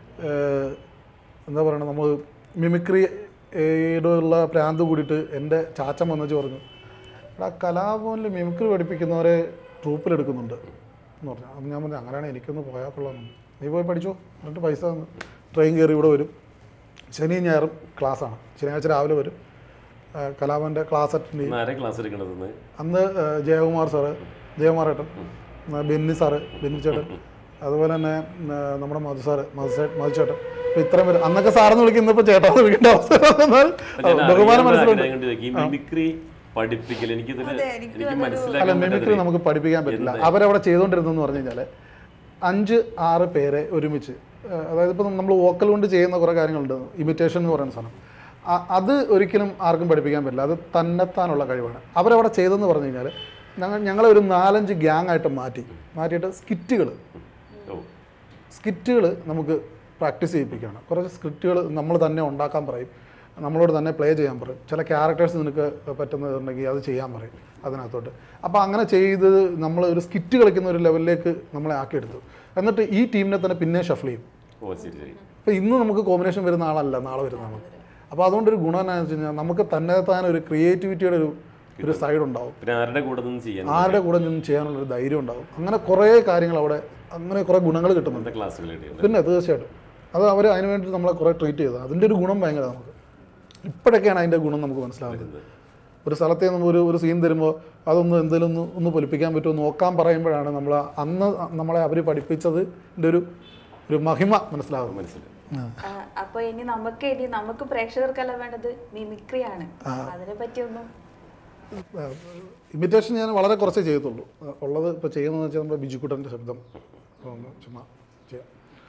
എന്താ പറയണത് നമ്മൾ മിമിക്രിയോടുള്ള പ്രാന്ത് കൂടിയിട്ട് എൻ്റെ ചാച്ചൻ വന്നു പറഞ്ഞു എടാ കലാഭവനിൽ മിമിക്രി പഠിപ്പിക്കുന്നവരെ ട്രൂപ്പിലെടുക്കുന്നുണ്ട് എന്ന് പറഞ്ഞു അപ്പം ഞാൻ പറഞ്ഞു അങ്ങനെയാണ് എനിക്കൊന്ന് പോയാൽ കൊള്ളാമെന്ന് നീ പോയി പഠിച്ചോ എന്നിട്ട് പൈസ തന്നു ട്രെയിൻ കയറി ഇവിടെ വരും ശനിയും ഞായറും ക്ലാസ്സാണ് ശനിയാഴ്ച രാവിലെ വരും ആ, കലാഭവൻ്റെ ക്ലാസ് അറ്റൻഡ് ചെയ്യും ഇന്ന് ആരെ ക്ലാസ് എടുക്കണതെന്ന് അന്ന് ആ, ജയകുമാർ സാറ് ജയകുമാർ ഏട്ടൻ ആ, ബെന്നി സാറ് ബെന്നി ചേട്ടൻ അതുപോലെ തന്നെ ആ, നമ്മുടെ മധു സാറ് മധു സേ- മധു ചേട്ടൻ ഇപ്പൊ ഇത്രയും പേര് അന്നൊക്കെ സാറെന്ന് വിളിക്കുന്ന ഇപ്പൊ ചേട്ടാന്ന് വിളിക്കേണ്ട അവസ്ഥ വന്നാൽ അപ്പൊ ഞാൻ ബഹുമാനം അറിയാവുന്ന മനസ്സിലുണ്ട് ആഗ്രഹം കൊണ്ട് ചോദിക്കും. ഈ മിമിക്രി പഠിപ്പിക്കൽ എനിക്കിതിൽ അതെ, എനിക്ക് എനിക്ക് അല്ല മനസ്സിലാക്കാൻ മിമിക്രി പറ്റാത്ത നമുക്ക് പഠിപ്പിക്കാൻ പറ്റില്ല അവരവിടെ ചെയ്തുകൊണ്ടിരുന്നെന്ന് പറഞ്ഞു കഴിഞ്ഞാൽ അഞ്ച് ആറ് പേരെ ഒരുമിച്ച് ആ, അതായത് ഇപ്പം നമ്മൾ വോക്കൽ കൊണ്ട് ചെയ്യുന്ന കുറേ കാര്യങ്ങളുണ്ട് ഇമിറ്റേഷൻ എന്ന് പറയുന്ന സാധനം ആ- അത് ഒരിക്കലും ആർക്കും പഠിപ്പിക്കാൻ പറ്റില്ല അത് തന്നെത്താനുള്ള കഴിവാണ് അവരവിടെ ചെയ്തെന്ന് പറഞ്ഞു കഴിഞ്ഞാൽ ഞങ്ങൾ ഞങ്ങളെ ഒരു നാലഞ്ച് ഗ്യാങ് ആയിട്ട് മാറ്റി മാറ്റിയിട്ട് സ്കിറ്റുകൾ ഓ സ്കിറ്റുകൾ നമുക്ക് പ്രാക്ടീസ് ചെയ്യിപ്പിക്കുകയാണ് കുറച്ച് സ്ക്രിപ്റ്റുകൾ നമ്മൾ തന്നെ ഉണ്ടാക്കാൻ പറയും നമ്മളോട് തന്നെ പ്ലേ ചെയ്യാൻ പറയും ചില ക്യാരക്ടേഴ്സ് നിനക്ക് പറ്റുന്നതുണ്ടെങ്കിൽ അത് ചെയ്യാൻ പറയും അതിനകത്തോട്ട് അപ്പോൾ അങ്ങനെ ചെയ്ത് നമ്മൾ ഒരു സ്കിറ്റ് കളിക്കുന്ന ഒരു ലെവലിലേക്ക് നമ്മളെ ആക്കിയെടുത്തു എന്നിട്ട് ഈ ടീമിനെ തന്നെ പിന്നെ ഷഫിൾ ചെയ്യും ഓ ശരി ശരി അപ്പോൾ ഇന്ന് നമുക്ക് കോമ്പിനേഷൻ വരുന്ന ആളല്ല നാളെ വരുന്ന നമുക്ക് അപ്പോൾ അതുകൊണ്ടൊരു ഗുണം എന്നാന്ന് വെച്ച് കഴിഞ്ഞാൽ നമുക്ക് തന്നെ താൻ ഒരു ക്രിയേറ്റിവിറ്റിയുടെ ഒരു ഒരു സൈഡ് ഉണ്ടാവും പിന്നെ ആരുടെ കൂടെ നിന്ന് ചെയ്യാൻ ആരുടെ കൂടെ നിന്ന് ചെയ്യാനുള്ള ഒരു ധൈര്യം ഉണ്ടാവും അങ്ങനെ കുറേ കാര്യങ്ങൾ അവിടെ അങ്ങനെ കുറേ ഗുണങ്ങൾ കിട്ടുന്നുണ്ട് അങ്ങനത്തെ ക്ലാസ്സുകൾ കിട്ടിയത് പിന്നെ തീർച്ചയായിട്ടും അത് അവർ അതിന് വേണ്ടി നമ്മളെ കുറേ ട്രീറ്റ് ചെയ്തത് അതിൻ്റെ ഒരു ഗുണം ഭയങ്കര നമുക്ക് ഇപ്പോഴൊക്കെയാണ് അതിൻ്റെ ഗുണം നമുക്ക് മനസ്സിലാവുന്നത് ഒരു സ്ഥലത്തെ നിന്ന് ഒരു ഒരു സീൻ തരുമ്പോൾ അതൊന്ന് എന്തെങ്കിലും ഒന്ന് ഒന്ന് പൊലിപ്പിക്കാൻ പറ്റുമോ എന്ന് നോക്കാൻ പറയുമ്പോഴാണ് നമ്മൾ അന്ന് നമ്മളെ അവർ പഠിപ്പിച്ചതിൻ്റെ ഒരു ഒരു മഹിമ മനസ്സിലാകുന്നത് മനസ്സിലായി ആ, അപ്പൊ ഇനി നമുക്ക് ഇനി നമുക്ക് പ്രേക്ഷകർക്കല്ല വേണ്ടത് മിമിക്രിയാണ് അതിനെ പറ്റിയൊന്നും ഇമിറ്റേഷൻ ഞാൻ വളരെ കുറച്ചേ ചെയ്യത്തുള്ളൂ ആ, ഉള്ളത് ഇപ്പോൾ ചെയ്യുന്നതെന്ന് വെച്ചാൽ നമ്മുടെ ബിജുക്കുട്ടൻ്റെ ശബ്ദം ഒന്ന് ചുമ്മാ ചെയ്യാം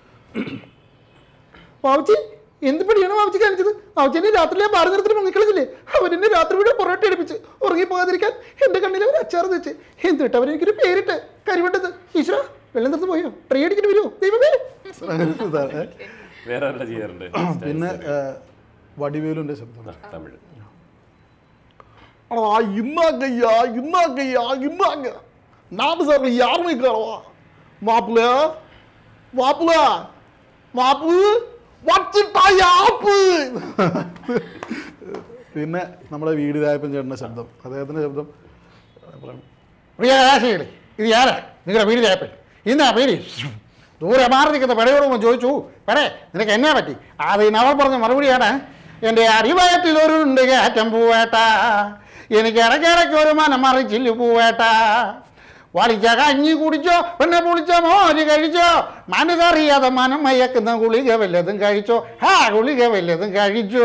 വാവച്ചി എന്ത് പടിയാണ് വാവച്ചി കാണിച്ചത് വാവച്ചിനെ രാത്രിയിലെ ബാറ് നിർത്തി മുങ്ങിക്കളഞ്ഞില്ലേ അവരെന്നെ രാത്രി കൂടെ പൊറോട്ട എടുപ്പിച്ച് ഉറങ്ങി പോകാതിരിക്കാൻ എൻ്റെ കണ്ണിൽ അവർ അച്ചാർ വെച്ച് എന്നിട്ട് അവരെനിക്കൊരു പേരിട്ട് കരിവട്ടത് ഈശ്വര വെള്ളം നിർത്ത് പോയോ ട്രൈ അടിക്കിട്ട് വരുമോ ദൈവമേ ഇതാണ്. വേറെ ആരുടെ ചെയ്യാറുണ്ട് പിന്നെ ആ, വടിവേലുൻ്റെ ശബ്ദം ആ, തമിഴ് ஆனா இன்னாங்கய்யா இன்னாங்கய்யா இன்னாங்க நாட்டு சார்பில் யாருமே காணவா மாப்பிள்ள மாப்பிள்ள മാപ്പ് വച്ചിട്ടായാപ്പ് പിന്നെ നമ്മുടെ വീട് രായപ്പൻ ചേട്ടൻ്റെ ശബ്ദം അദ്ദേഹത്തിൻ്റെ ശബ്ദം പറയണം. പ്രിയ രാശികളെ ഇത് ആരാ നിങ്ങളുടെ വീട് ചേപ്പൻ ഇന്നാ പേര് ദൂരെ മാറി നിൽക്കുന്ന പെടയോട് ചോദിച്ചു പെടേ നിനക്ക് എന്നാ പറ്റി അത് അവൾ പറഞ്ഞ മറുപടിയാണ് എൻ്റെ അടിവയറ്റിലൊരുണ്ട് കയറ്റം പൂവേട്ട എനിക്ക് ഇടയ്ക്കിടയ്ക്ക് ഒരു മനം മറിച്ചില്ല പൂവേട്ട വളിച്ച കഞ്ഞി കുടിച്ചോ പെണ്ണെ പുളിച്ച മോര് കഴിച്ചോ മനസ്സറിയാതെ മനം മയക്കുന്ന ഗുളിക വല്ലതും കഴിച്ചോ ഹാ ഗുളിക വല്ലതും കഴിച്ചോ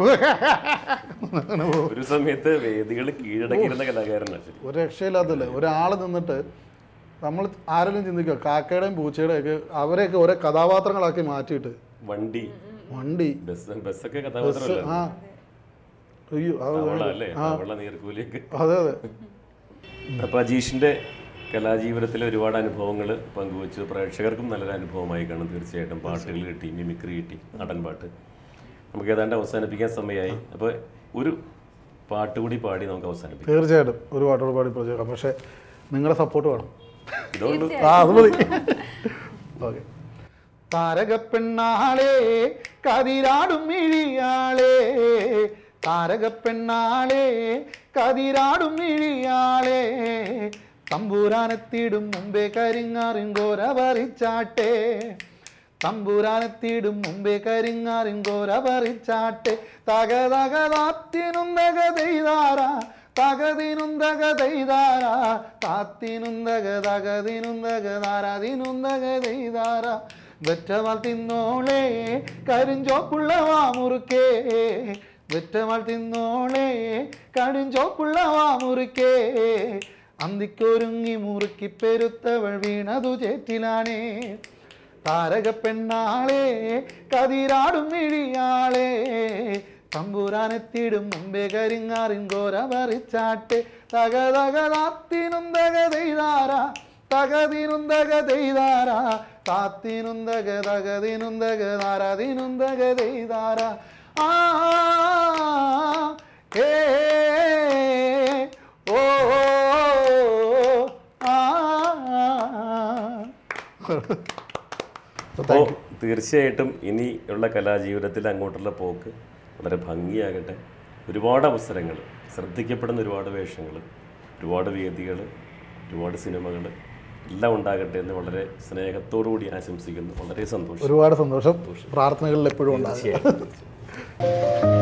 ഒരു സമയത്ത് വേദികൾ കീഴടക്കിയിരുന്ന കലാകാരനാണ് ശരി ഒരു രക്ഷയില്ലാത്തല്ലേ ഒരാൾ നിന്നിട്ട് നമ്മൾ ആരെങ്കിലും ചിന്തിക്കുക കാക്കയുടെയും പൂച്ചയുടെയും ഒക്കെ അവരെയൊക്കെ ഓരോ കഥാപാത്രങ്ങളാക്കി മാറ്റിയിട്ട് വണ്ടി വണ്ടി ബസ് ബസ്സൊക്കെ ബസ് കഥാപാത്രമല്ല ആ അയ്യോ അത് അവള അല്ലേ അവള നീർക്കൂലിയൊക്കെ അതെ അതെ അപ്പോൾ അജീഷിൻ്റെ കലാജീവിതത്തിലെ ഒരുപാട് അനുഭവങ്ങൾ പങ്കുവച്ചു പ്രേക്ഷകർക്കും നല്ലൊരു അനുഭവമായി കാണും തീർച്ചയായിട്ടും പാട്ടുകൾ കിട്ടി മിമിക്രി കിട്ടി നാടൻ പാട്ട് നമുക്ക് ഏതാണ്ട് അവസാനിപ്പിക്കാൻ സമയമായി അപ്പോൾ ഒരു പാട്ട് കൂടി പാടി നമുക്ക് അവസാനിപ്പിക്കാം തീർച്ചയായിട്ടും ഒരു പാട്ടോട് പാടി പ്രചോദിക്കാം പക്ഷേ നിങ്ങളുടെ സപ്പോർട്ട് വേണം ഇതുകൊണ്ട് ആ അത് മതി ഓക്കെ താരകപ്പെണ്ണാളേ കതിരാടും മിഴിയാളേ താരകപ്പെണ്ണാളേ കതിരാടും മിഴിയാളേ തമ്പൂരാനെത്തിയിടും മുമ്പേ കരിങ്ങാറിങ്കോര പറിച്ചാട്ടെ തമ്പൂരാനെത്തിയിടും മുമ്പേ കരിങ്ങാറിങ്കോര പറിച്ചാട്ടെ തകതകതാത്തിനുന്തക തെയ്താര തകതിനുന്തക തെയ്താര താത്തിനുന്തക തകതിനുന്തക താരതിനുന്തക തെയ്താര വെറ്റവാൾ തിന്നോളേ കരിഞ്ചോപ്പുള്ളവാ മുറുക്കേ വെറ്റവാൾ തിന്നോളേ കരിഞ്ചോപ്പുള്ളവാ മുറുക്കേ അന്തിക്കൊരുങ്ങി മുറുക്കി പെരുത്തവൾ വീണതു ചേറ്റിലാണേ താരക പെണ്ണാളെ കതിരാടും മിഴിയാളെ തമ്പുരാനെത്തിയിടും മുമ്പേ കരിങ്ങാറിൻ കോര പറിച്ചാട്ടെ തകതകതാത്തിനുന്തക തെയ്താര തകതിനുന്തക തെയ്താര താത്തിനുന്തക തകതിനുന്തക താരതിനുന്തക തെയ്താര ആ ഏ ഓ ആ അപ്പോൾ തീർച്ചയായിട്ടും ഇനി ഉള്ള കലാജീവിതത്തിൽ അങ്ങോട്ടുള്ള പോക്ക് വളരെ ഭംഗിയാകട്ടെ ഒരുപാട് അവസരങ്ങൾ ശ്രദ്ധിക്കപ്പെടുന്ന ഒരുപാട് വേഷങ്ങൾ ഒരുപാട് വേദികൾ ഒരുപാട് സിനിമകൾ എല്ലാം ഉണ്ടാകട്ടെ എന്ന് വളരെ സ്നേഹത്തോടു കൂടി ആശംസിക്കുന്നു വളരെ സന്തോഷം ഒരുപാട് സന്തോഷം പ്രാർത്ഥനകളിൽ എപ്പോഴും ഉണ്ടാകും തീർച്ചയായിട്ടും